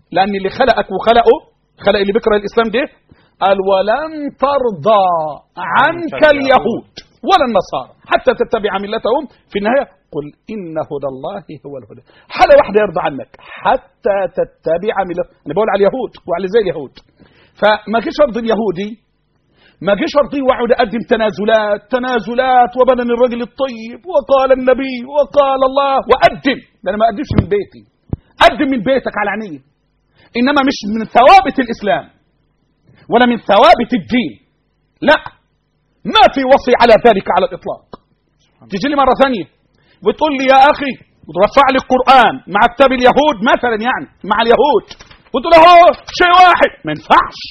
لان اللي خلقك وخلقه خلق اللي بيكره الاسلام ده قال ولن ترضى عنك اليهود ولا النصارى حتى تتبع ملتهم في النهايه قل ان هدى الله هو الهدى حاله واحده يرضى عنك حتى تتبع ملتهم انا بقول على اليهود وعلى زي اليهود فما جيش ارضي اليهودي ما جيش ارضيه واقعد اقدم تنازلات تنازلات وبدن الرجل الطيب وقال النبي وقال الله واقدم ده انا ما اقدمش من بيتي قدم من بيتك على عينيه انما مش من ثوابت الاسلام ولا من ثوابت الدين لا ما في وصي على ذلك على الاطلاق تجي لي مره ثانيه وتقول لي يا اخي وترفع لي القران مع كتاب اليهود مثلا يعني مع اليهود وتقول له شيء واحد ما ينفعش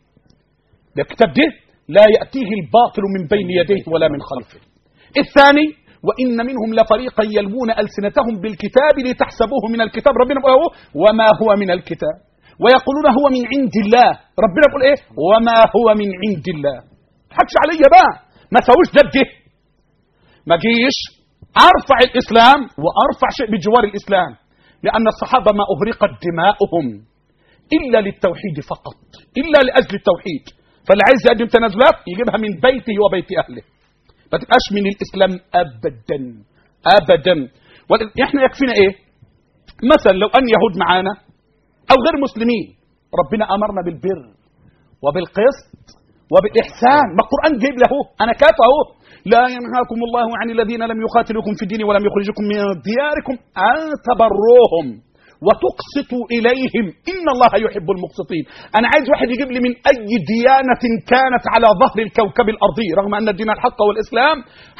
ده الكتاب ده لا يأتيه الباطل من بين يديه ولا من خلفه الثاني وإن منهم لفريقا يلوون ألسنتهم بالكتاب لتحسبوه من الكتاب ربنا يقول أهو وما هو من الكتاب ويقولون هو من عند الله ربنا يقول إيه وما هو من عند الله حكش عليا بقى ما سويش ده بده ما جيش أرفع الإسلام وأرفع شيء بجوار الإسلام لأن الصحابة ما أهرقت دماؤهم إلا للتوحيد فقط إلا لأجل التوحيد فاللي عايز يقدم تنازلات يجيبها من بيته وبيت أهله ما تبقاش من الإسلام أبدا أبدا احنا يكفينا إيه مثلا لو أن يهود معانا أو غير مسلمين ربنا أمرنا بالبر وبالقسط وبالإحسان ما القرآن جايب له أنا كاف أهو لا ينهاكم الله عن الذين لم يقاتلوكم في الدين ولم يخرجكم من دياركم أن تبروهم وتقسطوا إليهم إن الله يحب المقسطين أنا عايز واحد يجيب لي من أي ديانة كانت على ظهر الكوكب الأرضي رغم أن الدين الحق والإسلام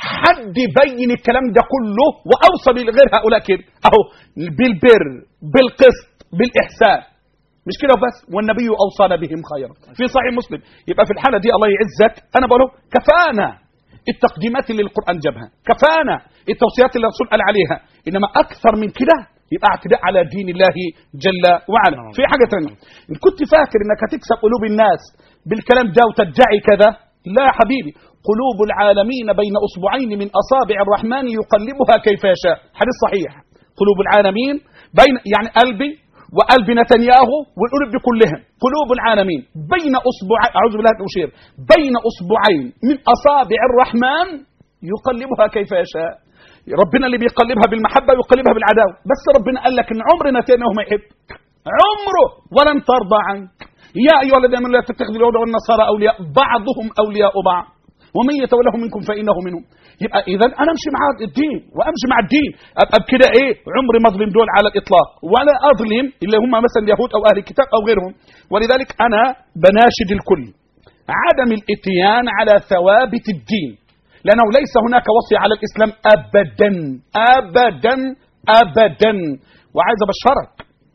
حد يبين الكلام ده كله وأوصل لغير هؤلاء كده أهو بالبر بالقسط بالإحسان مش كده بس والنبي أوصانا بهم خيرا في صحيح مسلم يبقى في الحالة دي الله يعزك أنا بقوله كفانا التقديمات اللي القرآن جابها كفانا التوصيات اللي الرسول قال عليها إنما أكثر من كده يبقى اعتداء على دين الله جل وعلا في حاجة ثانية إن كنت فاكر إنك هتكسب قلوب الناس بالكلام ده وتدعي كذا لا يا حبيبي قلوب العالمين بين أصبعين من أصابع الرحمن يقلبها كيف يشاء حديث صحيح قلوب العالمين بين يعني قلبي وقلب نتنياهو والقلوب دي كلها قلوب العالمين بين أصبعين أعوذ بالله من أشير بين أصبعين من أصابع الرحمن يقلبها كيف يشاء ربنا اللي بيقلبها بالمحبة ويقلبها بالعداوة بس ربنا قال لك إن عمر نتنياهو ما يحب عمره ولن ترضى عنك يا أيها الذين آمنوا لا تتخذوا اليهود والنصارى أولياء بعضهم أولياء بعض ومن يتولهم منكم فإنه منهم يبقى إذا أنا أمشي مع الدين وأمشي مع الدين أبقى بكده إيه عمري ما أظلم دول على الإطلاق ولا أظلم اللي هم مثلا اليهود أو أهل الكتاب أو غيرهم ولذلك أنا بناشد الكل عدم الاتيان على ثوابت الدين لأنه ليس هناك وصي على الإسلام أبدا أبدا أبدا وعايز أبشرك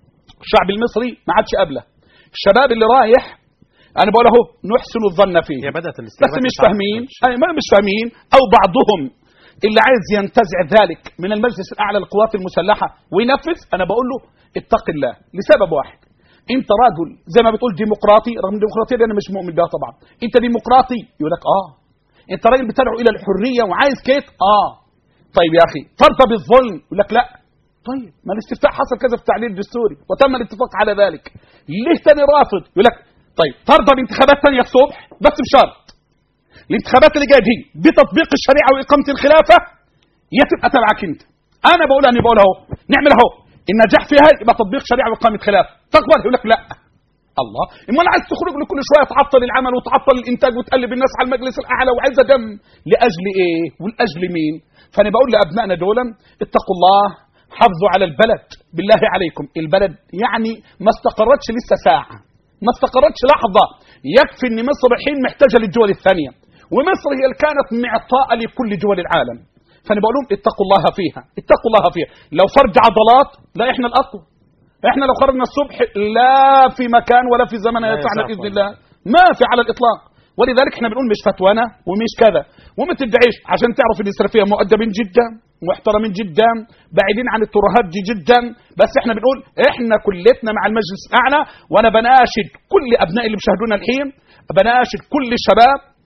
الشعب المصري ما عادش قبله الشباب اللي رايح انا بقول اهو نحسن الظن فيه هي بدات بس الاستجابات مش بتاعت- فاهمين أي ما مش فاهمين او بعضهم اللي عايز ينتزع ذلك من المجلس الاعلى للقوات المسلحه وينفذ انا بقول له اتق الله لسبب واحد انت راجل زي ما بتقول ديمقراطي رغم الديمقراطيه دي انا مش مؤمن بها طبعا انت ديمقراطي يقول لك اه انت راجل بتدعو الى الحريه وعايز كده اه طيب يا اخي ترضى بالظلم يقول لك لا طيب ما الاستفتاء حصل كذا في التعديل الدستوري وتم الاتفاق على ذلك ليه تاني رافض يقول لك طيب ترضى بانتخابات ثانيه الصبح بس بشرط الانتخابات اللي جايه دي بتطبيق الشريعه واقامه الخلافه يا تبقى تبعك انت انا بقول انا بقول اهو نعمل اهو النجاح فيها يبقى تطبيق شريعه واقامه خلافه تقبل يقول لك لا الله امال عايز تخرج له كل شويه تعطل العمل وتعطل الانتاج وتقلب الناس على المجلس الاعلى وعايزه دم لاجل ايه ولاجل مين فانا بقول لابنائنا دولا اتقوا الله حافظوا على البلد بالله عليكم البلد يعني ما استقرتش لسه ساعه ما استقرتش لحظه يكفي ان مصر الحين محتاجه للدول الثانيه ومصر هي اللي كانت معطاء لكل دول العالم فانا بقول لهم اتقوا الله فيها اتقوا الله فيها لو فرج عضلات لا احنا الاقوى احنا لو خرجنا الصبح لا في مكان ولا في زمن لا يدفعنا يسعف باذن ولا الله ما في على الاطلاق ولذلك احنا بنقول مش فتوانا ومش كذا وما تدعيش عشان تعرف الاسرافيه مؤدبين جدا محترمين جدا بعيدين عن الترهات دي جدا بس احنا بنقول احنا كلتنا مع المجلس الاعلى وانا بناشد كل ابنائي اللي بيشاهدونا الحين بناشد كل الشباب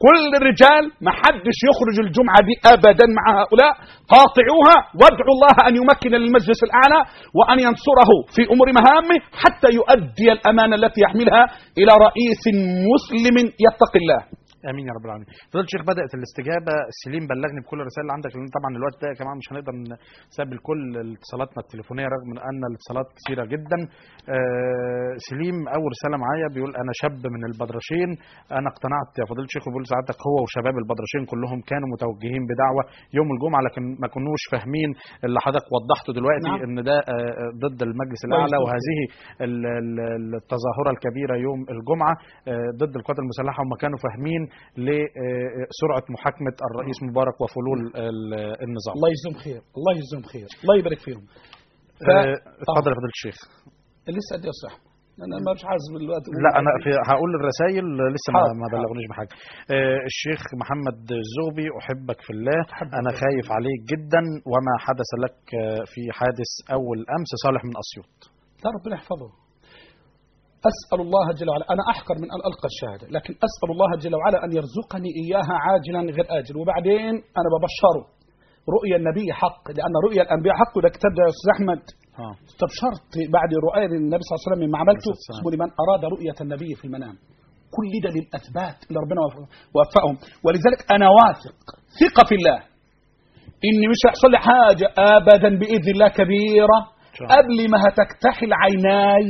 كل الرجال ما حدش يخرج الجمعة دي أبدا مع هؤلاء قاطعوها وادعوا الله أن يمكن للمجلس الأعلى وأن ينصره في أمور مهامه حتى يؤدي الأمانة التي يحملها إلى رئيس مسلم يتقي الله امين يا رب العالمين فضلت الشيخ بدات الاستجابه سليم بلغني بكل الرسائل اللي عندك لان طبعا الوقت ده يا جماعه مش هنقدر نستقبل كل اتصالاتنا التليفونيه رغم ان الاتصالات كثيره جدا آه سليم اول رساله معايا بيقول انا شاب من البدرشين انا اقتنعت يا فضيله الشيخ وبيقول سعادتك هو وشباب البدرشين كلهم كانوا متوجهين بدعوه يوم الجمعه لكن ما كنوش فاهمين اللي حضرتك وضحته دلوقتي نعم. ان ده آه آه، ضد المجلس الاعلى كويس. وهذه ال- ال- التظاهره الكبيره يوم الجمعه آه، ضد القوات المسلحه هم كانوا فاهمين لسرعه محاكمه الرئيس مبارك وفلول ال- النظام الله يجزيهم خير الله يجزيهم خير الله يبارك فيهم ف... آه، اتفضل يا فضيله الشيخ لسه قد ايه صح انا ما مش عايز الوقت لا انا في هقول الرسائل لسه ما, حاضر، ما بلغونيش بحاجه آه، الشيخ محمد الزغبي احبك في الله انا خايف عليك جدا وما حدث لك آه، في حادث اول امس صالح من اسيوط لا ربنا يحفظه أسأل الله جل وعلا أنا أحقر من أن ألقى الشهادة لكن أسأل الله جل وعلا أن يرزقني إياها عاجلا غير آجل وبعدين أنا ببشره رؤيا النبي حق لأن رؤيا الأنبياء حق وده كتاب ده يا أستاذ أحمد اه استبشرت بعد رؤيا النبي صلى الله عليه وسلم مما عملته عليه الصلاة اسمه لمن أراد رؤية النبي في المنام كل ده للأثبات اللي ربنا وفق- وفقهم ولذلك أنا واثق ثقة في الله إني مش هيحصل لي حاجة أبدا بإذن الله كبيرة شاء الله. قبل ما هتكتحل عيناي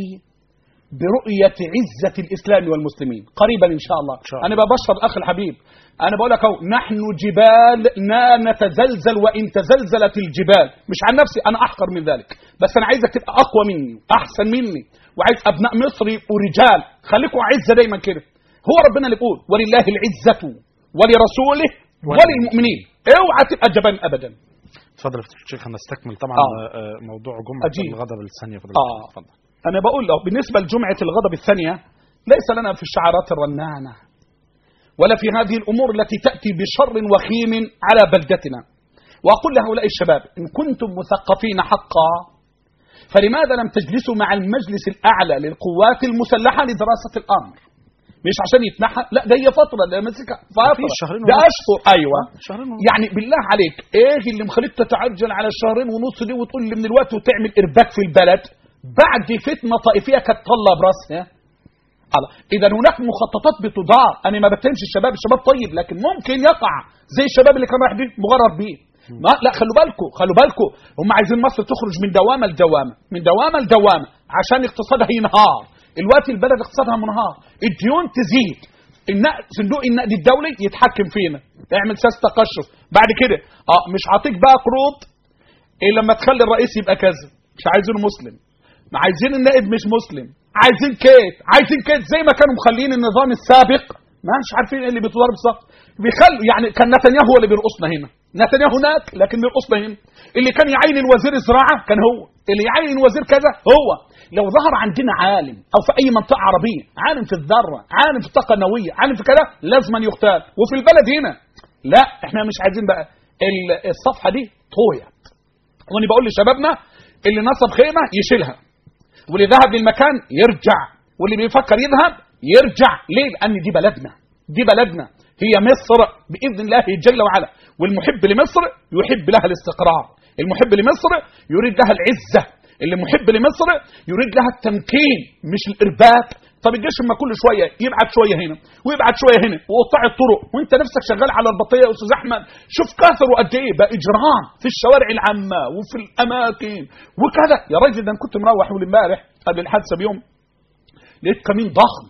برؤية عزة الإسلام والمسلمين قريبا إن شاء الله شاء الله. أنا ببشر الأخ الحبيب أنا بقول لك أهو نحن جبال لا نتزلزل وإن تزلزلت الجبال مش عن نفسي أنا أحقر من ذلك بس أنا عايزك تبقى أقوى مني أحسن مني وعايز أبناء مصر يبقوا رجال خليكم عزة دايما كده هو ربنا اللي بيقول ولله العزة ولرسوله وللمؤمنين اوعى تبقى جبان أبدا اتفضل يا فضيله الشيخ هنستكمل طبعا آه. آه، آه، موضوع جمعه أجيب. الغضب الثانيه فضيله آه. الشيخ اتفضل أنا بقول له بالنسبة لجمعة الغضب الثانية ليس لنا في الشعارات الرنانة ولا في هذه الأمور التي تأتي بشر وخيم على بلدتنا وأقول لهؤلاء الشباب إن كنتم مثقفين حقا فلماذا لم تجلسوا مع المجلس الأعلى للقوات المسلحة لدراسة الأمر مش عشان يتنحى لا ده هي فترة ده مسكة فترة في شهرين ده ونص. أشهر أيوة شهرين ونص. يعني بالله عليك ايه اللي مخليك تتعجل على الشهرين ونص دي وتقول لي من الوقت وتعمل ارباك في البلد بعد فتنه طائفيه كانت طلة براسها الله اذا هناك مخططات بتدار انا ما بتهمش الشباب الشباب طيب لكن ممكن يقع زي الشباب اللي كان رايح بيه مغرر بيه ما لا خلوا بالكم خلوا بالكم هم عايزين مصر تخرج من دوامه لدوامه من دوامه لدوامه عشان اقتصادها ينهار الوقت البلد اقتصادها منهار الديون تزيد النقد صندوق النقد الدولي يتحكم فينا اعمل سياسه تقشف بعد كده اه مش هعطيك بقى قروض الا لما تخلي الرئيس يبقى كذا مش عايزينه مسلم ما عايزين النائب مش مسلم عايزين كيت عايزين كيت زي ما كانوا مخلين النظام السابق ما مش عارفين ايه اللي بيتضرب بالظبط بيخلوا يعني كان نتنياهو هو اللي بيرقصنا هنا نتنياهو هناك لكن بيرقصنا هنا اللي كان يعين الوزير الزراعه كان هو اللي يعين وزير كذا هو لو ظهر عندنا عالم او في اي منطقه عربيه عالم في الذره عالم في الطاقه النوويه عالم في كذا لازم أن يغتال وفي البلد هنا لا احنا مش عايزين بقى ال- الصفحه دي طويت وانا بقول لشبابنا اللي نصب خيمه يشيلها واللي ذهب للمكان يرجع واللي بيفكر يذهب يرجع ليه لان دي بلدنا دي بلدنا هي مصر باذن الله جل وعلا والمحب لمصر يحب لها الاستقرار المحب لمصر يريد لها العزه اللي محب لمصر يريد لها التمكين مش الارباك طب الجيش اما كل شويه يبعت شويه هنا ويبعت شويه هنا وقطاع الطرق وانت نفسك شغال على البطيه يا استاذ احمد شوف كثروا قد ايه بقى اجرام في الشوارع العامه وفي الاماكن وكذا يا راجل ده انا كنت مروح اول امبارح قبل الحادثه بيوم لقيت كمين ضخم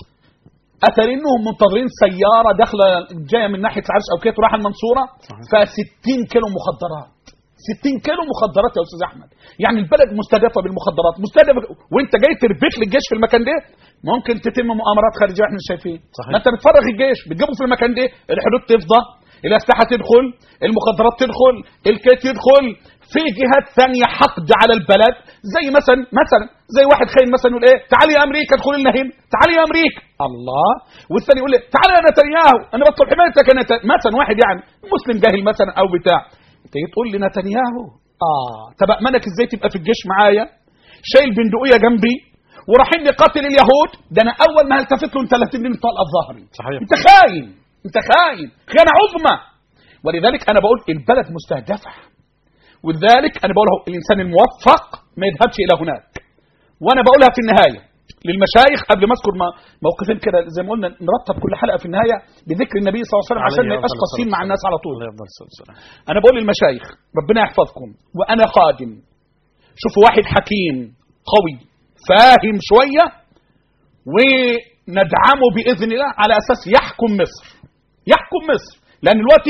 اتاري انهم منتظرين سياره داخله جايه من ناحيه العرش او كده رايحه المنصوره فيها 60 كيلو مخدرات 60 كيلو مخدرات يا استاذ احمد يعني البلد مستهدفه بالمخدرات مستهدفه وانت جاي تربك للجيش في المكان ده ممكن تتم مؤامرات خارجيه احنا مش شايفين صحيح. ما انت بتفرغ الجيش بتجيبه في المكان ده الحدود تفضى الاسلحه تدخل المخدرات تدخل الكيت يدخل في جهات ثانيه حقد على البلد زي مثلا مثلا زي واحد خاين مثلا يقول ايه تعالي يا امريكا ادخل لنا هنا تعالي يا امريكا الله والثاني يقول لي تعالى يا نتنياهو انا بطلب حمايتك يا نتنياهو مثلا واحد يعني مسلم جاهل مثلا او بتاع تيجي تقول لي نتنياهو اه طب امنك ازاي تبقى في الجيش معايا شايل بندقيه جنبي ورايحين نقاتل اليهود ده انا اول ما التفت له انت لا تديني طلقه في ظهري صحيح. انت خاين انت خاين خيانه عظمى ولذلك انا بقول البلد مستهدفه ولذلك انا بقول اهو الانسان الموفق ما يذهبش الى هناك وانا بقولها في النهايه للمشايخ قبل ما اذكر م- موقفين كده زي ما قلنا نرتب كل حلقه في النهايه بذكر النبي صلى الله عليه وسلم عشان ما عليه يبقاش أفضل قاسيين الصلاة مع الناس على طول الله يفضل الصلاة والسلام. انا بقول للمشايخ ربنا يحفظكم وانا خادم شوفوا واحد حكيم قوي فاهم شويه وندعمه باذن الله على اساس يحكم مصر يحكم مصر لان دلوقتي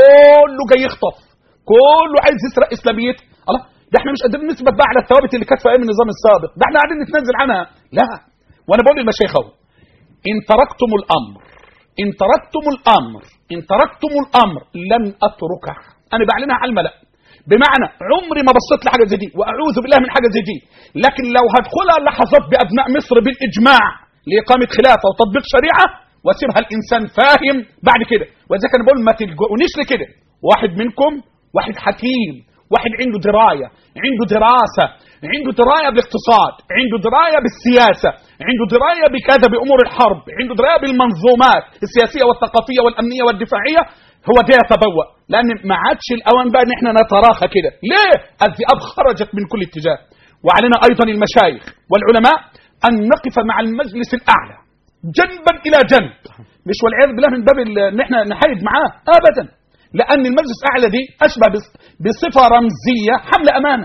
كله جاي يخطف كله عايز يسرق اسلاميته الله ده احنا مش قادرين نثبت بقى على الثوابت اللي كانت في ايام النظام السابق ده احنا قاعدين نتنازل عنها لا وانا بقول للمشايخ اهو ان تركتم الامر ان تركتم الامر ان تركتم الامر لن اتركه انا بعلنها على الملا بمعنى عمري ما بصيت لحاجه زي دي واعوذ بالله من حاجه زي دي لكن لو هدخلها لحظات بابناء مصر بالاجماع لاقامه خلافه وتطبيق شريعه واسيبها الانسان فاهم بعد كده ولذلك انا بقول ما تلجؤونيش لكده واحد منكم واحد حكيم واحد عنده درايه عنده دراسه عنده درايه بالاقتصاد عنده درايه بالسياسه عنده درايه بكذا بامور الحرب عنده درايه بالمنظومات السياسيه والثقافيه والامنيه والدفاعيه هو ده يتبوأ لان ما عادش الاوان بقى ان احنا نتراخى كده ليه الذئاب خرجت من كل اتجاه وعلينا ايضا المشايخ والعلماء ان نقف مع المجلس الاعلى جنبا الى جنب مش والعياذ بالله من باب ال- ان احنا نحايد معاه ابدا لان المجلس الاعلى دي اشبه بص- بصفه رمزيه حمل امانه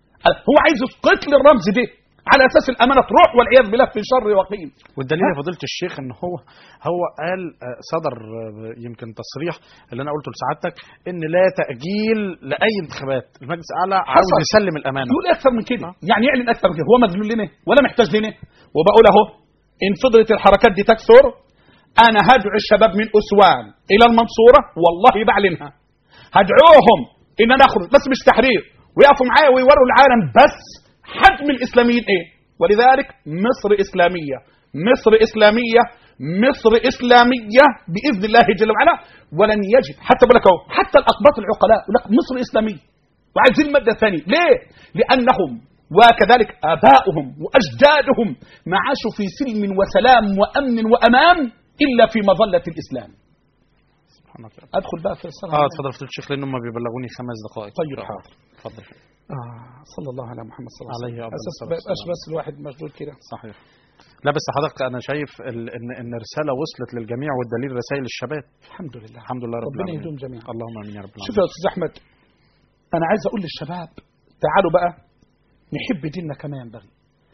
هو عايز يسقط لي الرمز دي على اساس الامانه تروح والعياذ بالله في شر وقيم والدليل يا فضيله الشيخ ان هو هو قال آه، صدر آه، يمكن تصريح اللي انا قلته لسعادتك ان لا تاجيل لاي انتخابات المجلس الاعلى عاوز حصل. يسلم الامانه يقول اكثر من كده آه. يعني يعلن اكثر من كده هو مذلول لنا ولا محتاج لنا وبقول اهو ان فضلت الحركات دي تكثر انا هدعو الشباب من اسوان الى المنصوره والله بعلنها هدعوهم ان انا اخرج بس مش تحرير ويقفوا معايا ويوروا العالم بس حجم الاسلاميين ايه ولذلك مصر اسلاميه مصر اسلاميه مصر اسلاميه باذن الله جل وعلا ولن يجد حتى بقول لك اهو حتى الاقباط العقلاء يقول لك مصر اسلاميه وعايزين المادة الثانية ليه؟ لأنهم وكذلك آباؤهم وأجدادهم ما عاشوا في سلم وسلام وأمن وأمان إلا في مظلة الإسلام سبحانك يا رب. أدخل بقى في الصلاة اه اتفضل فضيله الشيخ لان هم بيبلغوني خمس دقائق طيب حاضر اتفضل آه صلى الله على محمد صلى الله عليه عليه أفضل وسلم أساس الصلاة ما يبقاش والسلام. بس الواحد مشغول كده صحيح لا بس حضرتك انا شايف ال- ان ان الرساله وصلت للجميع والدليل رسائل الشباب الحمد لله الحمد لله رب ربنا العالمين يهديهم جميعا اللهم امين يا رب شوف العالمين يا أستاذ أحمد أنا عايز أقول للشباب تعالوا بقى نحب ديننا كما ينبغي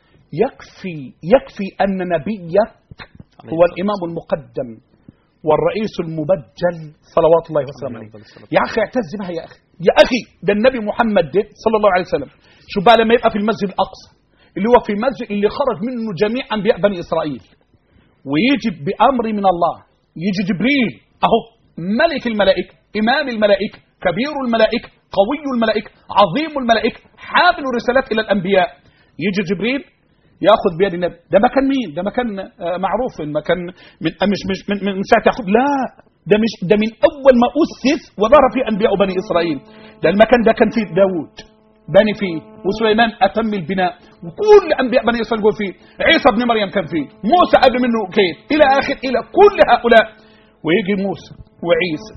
يكفي يكفي أن نبيك عليه هو الصلاة الإمام المقدم والرئيس المبجل صلوات الله وسلامه عليه أفضل الصلاة يا أخي اعتز بها يا أخي يا أخي ده النبي محمد ده صلى الله عليه وسلم شوف بقى لما يبقى في المسجد الأقصى اللي هو في المسجد اللي خرج منه جميع أنبياء بني إسرائيل ويجي بأمر من الله يجي جبريل أهو ملك الملائكة إمام الملائكة كبير الملائكة قوي الملائكة عظيم الملائكة حامل الرسالات إلى الأنبياء يجي جبريل ياخذ بيد النبي ده مكان مين ده مكان آه، معروف المكان من آه، مش مش من, من ساعه ياخذ لا ده مش ده من اول ما اسس وظهر فيه انبياء بني اسرائيل ده المكان ده كان فيه داوود بني فيه وسليمان اتم البناء وكل انبياء بني اسرائيل جوه فيه عيسى ابن مريم كان فيه موسى قبل منه كيف الى اخر الى كل هؤلاء ويجي موسى وعيسى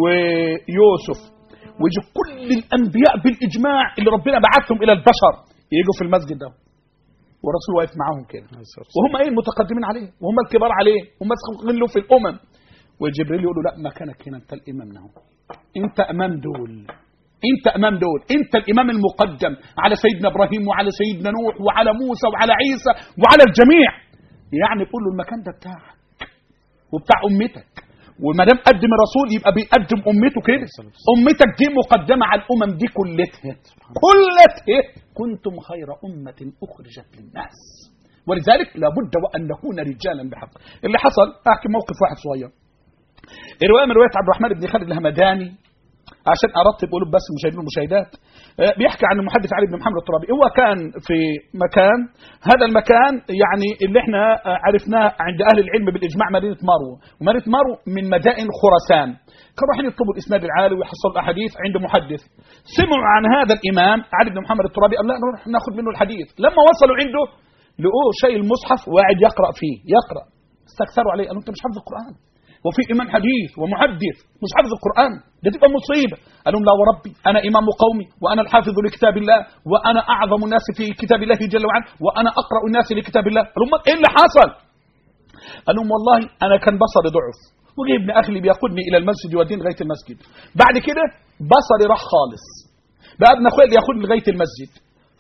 ويوسف ويجي كل الانبياء بالاجماع اللي ربنا بعثهم الى البشر يجوا في المسجد ده والرسول واقف معاهم كده عليه الصلاة والسلام. وهم ايه المتقدمين عليه وهم الكبار عليه هم مسخين له في الامم وجبريل يقول له لا مكانك هنا انت الامام نهو انت امام دول انت امام دول انت الامام المقدم على سيدنا ابراهيم وعلى سيدنا نوح وعلى موسى وعلى عيسى وعلى الجميع يعني قول له المكان ده بتاعك وبتاع امتك وما دام قدم الرسول يبقى بيقدم امته كده امتك دي مقدمه على الامم دي كلتها كلتها كنتم خير امه اخرجت للناس ولذلك لابد وان نكون رجالا بحق اللي حصل احكي موقف واحد صغير الروايه من روايه عبد الرحمن بن خالد الهمداني عشان ارتب قلوب بس المشاهدين والمشاهدات آه، بيحكي عن المحدث علي بن محمد الترابي هو كان في مكان هذا المكان يعني اللي احنا آه، عرفناه عند اهل العلم بالاجماع مدينه مارو ومدينه مارو من مدائن خراسان كانوا رايحين يطلبوا الاسناد العالي ويحصلوا الاحاديث عند محدث سمعوا عن هذا الامام علي بن محمد الترابي قال لا نروح ناخذ منه الحديث لما وصلوا عنده لقوه شايل المصحف وقاعد يقرا فيه يقرا استكثروا عليه قالوا انت مش حافظ القران وفي إمام حديث ومحدث مش حافظ القرآن ده تبقى مصيبة قال لهم لا وربي أنا إمام قومي وأنا الحافظ لكتاب الله وأنا أعظم الناس في كتاب الله جل وعلا وأنا أقرأ الناس لكتاب الله قال لهم إيه اللي حصل قال لهم والله أنا كان بصري ضعف وجه ابن أخي اللي بياخدني إلى المسجد يوديني لغاية المسجد بعد كده بصري راح خالص بقى ابن أخويا اللي ياخدني لغاية المسجد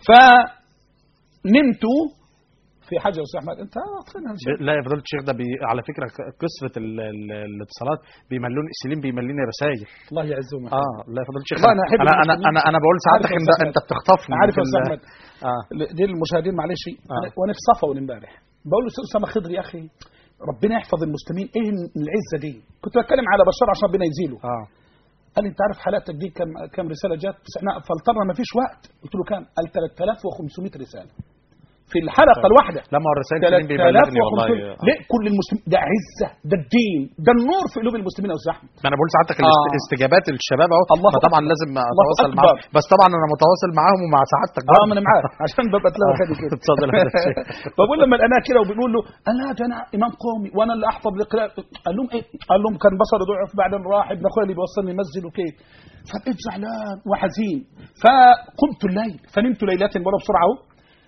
فنمت في حاجة يا أستاذ أحمد أنت أعطينا ب- لا يا فضيله الشيخ ده بي على فكره ك- قصه ال- ال- الاتصالات بيملوني سليم بيمليني رسائل الله يعزهم اه لا يا فضيله الشيخ والله أنا أحب انا انا المسلمين. انا, أنا بقول ساعتك عارف يا ان أستاذ انت أحمد. بتخطفني عارف يا في أستاذ ال- أحمد اه دي المشاهدين معلش آه. وانا في صفا امبارح بقول له اسامه خضر يا اخي ربنا يحفظ المسلمين ايه العزه دي كنت بتكلم على بشار عشان ربنا يزيله اه قال لي انت عارف حالاتك دي كم كم رساله جت بس احنا فلترنا ما فيش وقت قلت له كام قال 3500 رساله في الحلقه الواحده لما هو الرسائل سليم بيبلغني والله 3500 ليه كل المسلمين ده عزه ده الدين ده النور في قلوب المسلمين يا استاذ احمد ما انا بقول ساعتك آه. الاست- استجابات الشباب اهو الله فطبعا أكبر. لازم الله اتواصل أكبر. معاهم بس طبعا انا متواصل معاهم ومع سعادتك اه ما انا معاك عشان ببقى تلاقي خدي كده اتفضل يا فضيلة الشيخ. فبقول لما لقيناه كده وبنقول له قال لا ده انا امام قومي وانا اللي احفظ القراءه قال لهم ايه؟ قال لهم كان بصري ضعف بعدين راح ابن اخويا اللي بيوصلني المسجد وكيف فبقيت زعلان وحزين فقمت الليل فنمت ليلة مرة بسرعة اهو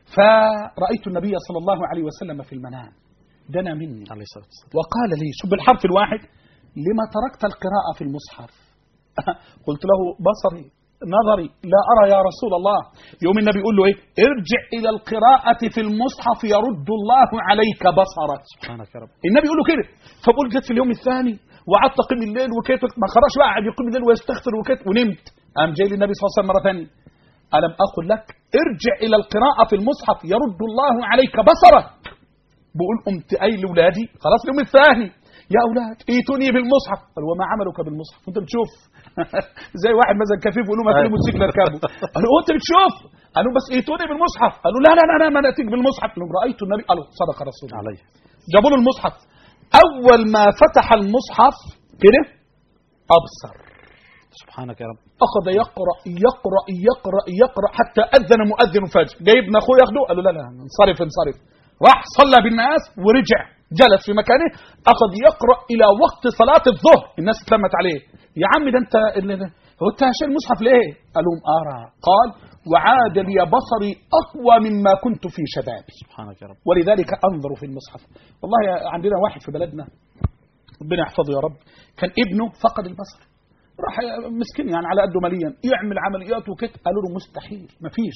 فرأيت النبي صلى الله عليه وسلم في المنام دنا مني عليه الصلاه والسلام وقال لي شوف بالحرف الواحد لما تركت القراءة في المصحف قلت له بصري نظري لا أرى يا رسول الله يوم النبي يقول له إيه ارجع إلى القراءة في المصحف يرد الله عليك بصرك سبحانك يا رب النبي يقول له كده فقلت جت في اليوم الثاني وقعدت اقيم الليل وكيت ما خرجش بقى قعد يقيم الليل ويستغفر وكيت ونمت قام جاي لي النبي صلى الله عليه وسلم مره ثانيه الم اقل لك ارجع الى القراءه في المصحف يرد الله عليك بصرك بقول قمت قايل لاولادي خلاص اليوم الثاني يا اولاد ائتوني بالمصحف قال وما عملك بالمصحف انت بتشوف زي واحد مثلا كفيف يقول له ما في موتوسيكل اركبه قالوا انت بتشوف قالوا بس ائتوني بالمصحف قالوا لا لا لا لا ما ناتيك بالمصحف قالوا رايت النبي قالوا صدق رسول الله عليه جابوا له المصحف اول ما فتح المصحف كده ابصر سبحانك يا رب اخذ يقرا يقرا يقرا يقرا حتى اذن مؤذن فجر جايب ابن اخوه ياخده قال له لا لا انصرف انصرف راح صلى بالناس ورجع جلس في مكانه اخذ يقرا الى وقت صلاه الظهر الناس اتلمت عليه يا عم ده انت اللي ده هو انت شايل المصحف ليه؟ قال لهم ارى قال وعاد لي بصري اقوى مما كنت في شبابي سبحانك يا رب ولذلك انظر في المصحف والله عندنا واحد في بلدنا ربنا يحفظه يا رب كان ابنه فقد البصر راح مسكين يعني على قده ماليا يعمل عمليات وكده قالوا له مستحيل مفيش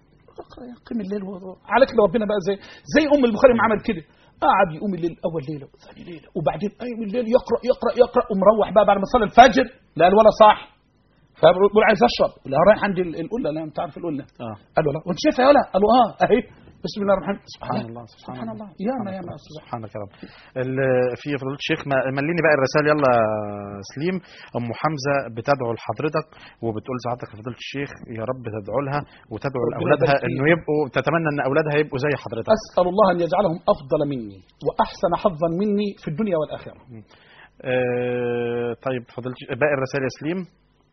قيم الليل و- على كده ربنا بقى زي زي ام البخاري ما عمل كده قعد يقوم الليل اول ليله وثاني ليله وبعدين قايم الليل يقرا يقرا يقرا ومروح بقى بعد ما صلى الفجر لا الولا صاح فبقول عايز اشرب لا رايح عندي ال- القله لا انت عارف القله اه قال له لا وانت شايفها يا ولا قال له اه اهي بسم الله الرحمن الرحيم سبحان الله سبحان الله يا ما يا ما استاذ أحمد. سبحانك يا رب ال- في فضيله الشيخ ما- مليني بقى الرسائل يلا يا سليم ام حمزه بتدعو لحضرتك وبتقول سعادتك يا فضيله الشيخ يا رب تدعو لها وتدعو ربنا لاولادها يبارك فيك. انه يبقوا تتمنى ان اولادها يبقوا زي حضرتك اسال الله ان يجعلهم افضل مني واحسن حظا مني في الدنيا والاخره آه، طيب فضيله الش- باقي الرسائل يا سليم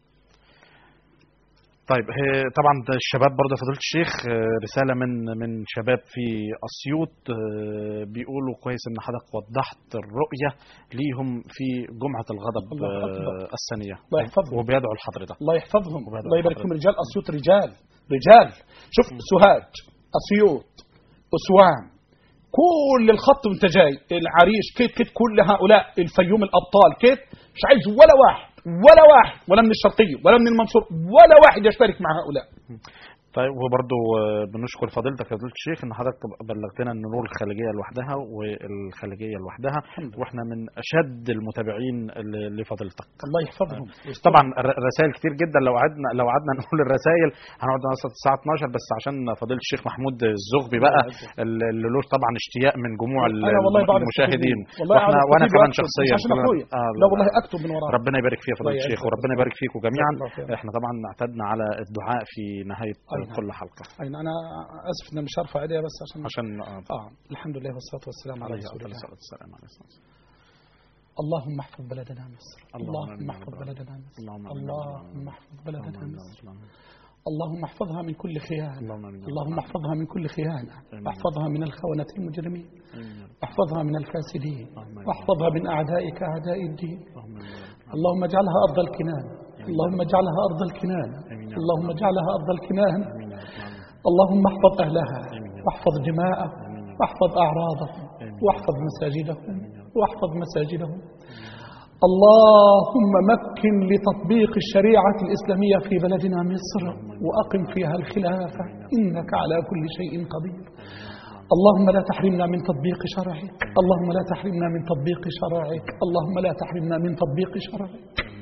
طيب هي طبعا ده الشباب برضه يا فضيله الشيخ آه، رساله من من شباب في اسيوط آه، بيقولوا كويس ان حضرتك وضحت الرؤيه ليهم في جمعه الغضب الله أكبر. آه، الثانيه الله يحفظهم. وبيدعوا لحضرتك الله يحفظهم وبعد الله يبارك حضرتك. فيهم رجال اسيوط رجال رجال شوف سوهاج اسيوط اسوان كل الخط وانت جاي العريش كيت كيت كل هؤلاء الفيوم الابطال كيت مش عايز ولا واحد ولا واحد ولا من الشرقيه ولا من المنصور ولا واحد يشترك مع هؤلاء طيب وبرضه آه، بنشكر فضيلتك يا فضيله الشيخ ان حضرتك بلغتنا ان نور الخليجيه لوحدها والخليجيه لوحدها واحنا من اشد المتابعين ل- لفضيلتك الله يحفظهم طبعا الر- رسائل كتير جدا لو قعدنا لو قعدنا نقول الرسائل هنقعد مثلا الساعه 12 بس عشان فضيله الشيخ محمود الزغبي بقى ال- اللي له طبعا اشتياق من جموع ال- انا والله بعد المشاهدين والله واحنا أعرف وانا كتير كمان وأكتب، شخصيا مش عشان كلنا- اخويا آه، لا والله اكتب من وراه ربنا يبارك فيك يا فضيله الله الشيخ يعزك. وربنا يبارك فيكم جميعا الله خير. احنا طبعا اعتدنا على الدعاء في نهايه أي نعم. كل حلقه أين انا اسف ان مش هرفع ايديا بس عشان عشان آه، اه الحمد لله والصلاه والسلام على عليه رسول افضل الله الصلاه والسلام عليه الصلاة والسلام. اللهم احفظ بلدنا مصر اللهم آمين اللهم يا احفظ رب. بلدنا مصر اللهم آمين يا رب. اللهم احفظ بلدنا اللهم آمين يا مصر رب. اللهم احفظها من كل خيانه اللهم آمين يا رب. اللهم احفظها من كل خيانه آمين. واحفظها من الخونة المجرمين آمين يا رب. واحفظها من الفاسدين واحفظها من أعدائك أعداء الدين اللهم آمين. اللهم اجعلها أرض الكنان اللهم اجعلها أرض الكنان اللهم اجعلها أرض الكنان آمين يا رب العالمين. اللهم احفظ أهلها واحفظ دماءهم واحفظ أعراضهم واحفظ مساجدهم واحفظ مساجدهم اللهم مكن لتطبيق الشريعة الإسلامية في بلدنا مصر وأقم فيها الخلافة إنك على كل شيء قدير اللهم لا تحرمنا من تطبيق شرعك اللهم لا تحرمنا من تطبيق شرعك اللهم لا تحرمنا من تطبيق شرعك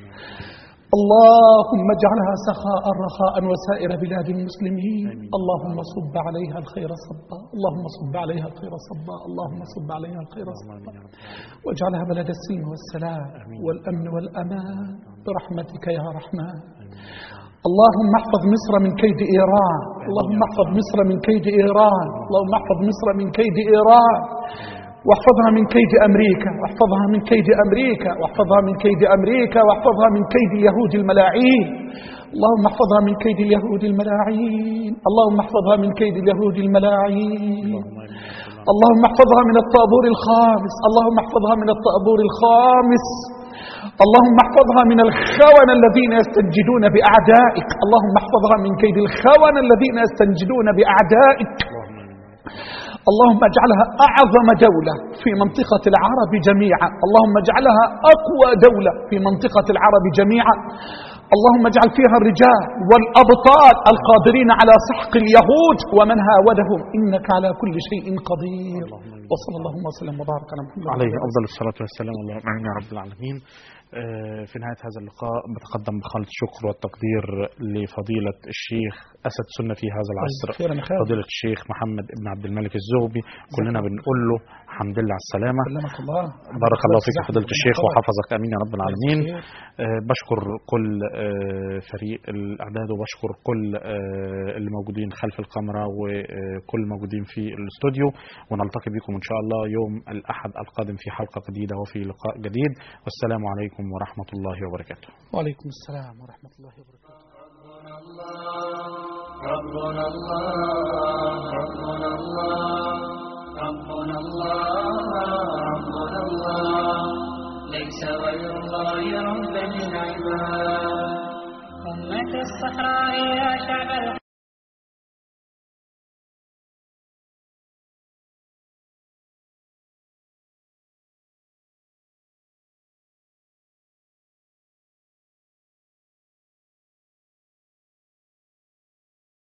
اللهم اجعلها سخاء رخاء وسائر بلاد المسلمين اللهم صب عليها الخير صبا اللهم صب عليها الخير صبا اللهم صب عليها الخير صبا واجعلها بلد السلم والسلام والأمن والأمان برحمتك يا رحمن اللهم احفظ مصر من كيد إيران اللهم احفظ مصر من كيد إيران اللهم احفظ مصر من كيد إيران واحفظها من كيد أمريكا واحفظها من كيد أمريكا واحفظها من كيد أمريكا واحفظها من كيد اليهود الملاعين اللهم احفظها من كيد اليهود الملاعين اللهم احفظها من كيد اليهود الملاعين اللهم احفظها من الطابور الخامس اللهم احفظها من الطابور الخامس اللهم احفظها من الخونة الذين يستنجدون بأعدائك اللهم احفظها من كيد الخونة الذين يستنجدون بأعدائك اللهم اجعلها أعظم دولة في منطقة العرب جميعا اللهم اجعلها أقوى دولة في منطقة العرب جميعا اللهم اجعل فيها الرجال والأبطال القادرين على سحق اليهود ومن هاودهم إنك على كل شيء قدير وصلى اللهم وسلم وبارك على محمد عليه أفضل الصلاة والسلام اللهم آمين يا رب العالمين آه، في نهاية هذا اللقاء بتقدم بخالص الشكر والتقدير لفضيلة الشيخ أسد سنة في هذا العصر خير يا خير. فضيلة الشيخ محمد ابن عبد الملك الزغبي كلنا بنقول له الحمد لله على السلامة سلمك الله بارك الله فيك جزاك فضيلة الله الشيخ خير. وحفظك امين يا رب العالمين خير. آه، بشكر كل آه، فريق الاعداد وبشكر كل آه، اللي موجودين خلف الكاميرا وكل الموجودين في الاستوديو ونلتقي بكم ان شاء الله يوم الاحد القادم في حلقه جديده وفي لقاء جديد والسلام عليكم ورحمه الله وبركاته وعليكم السلام ورحمة الله وبركاته ربنا الله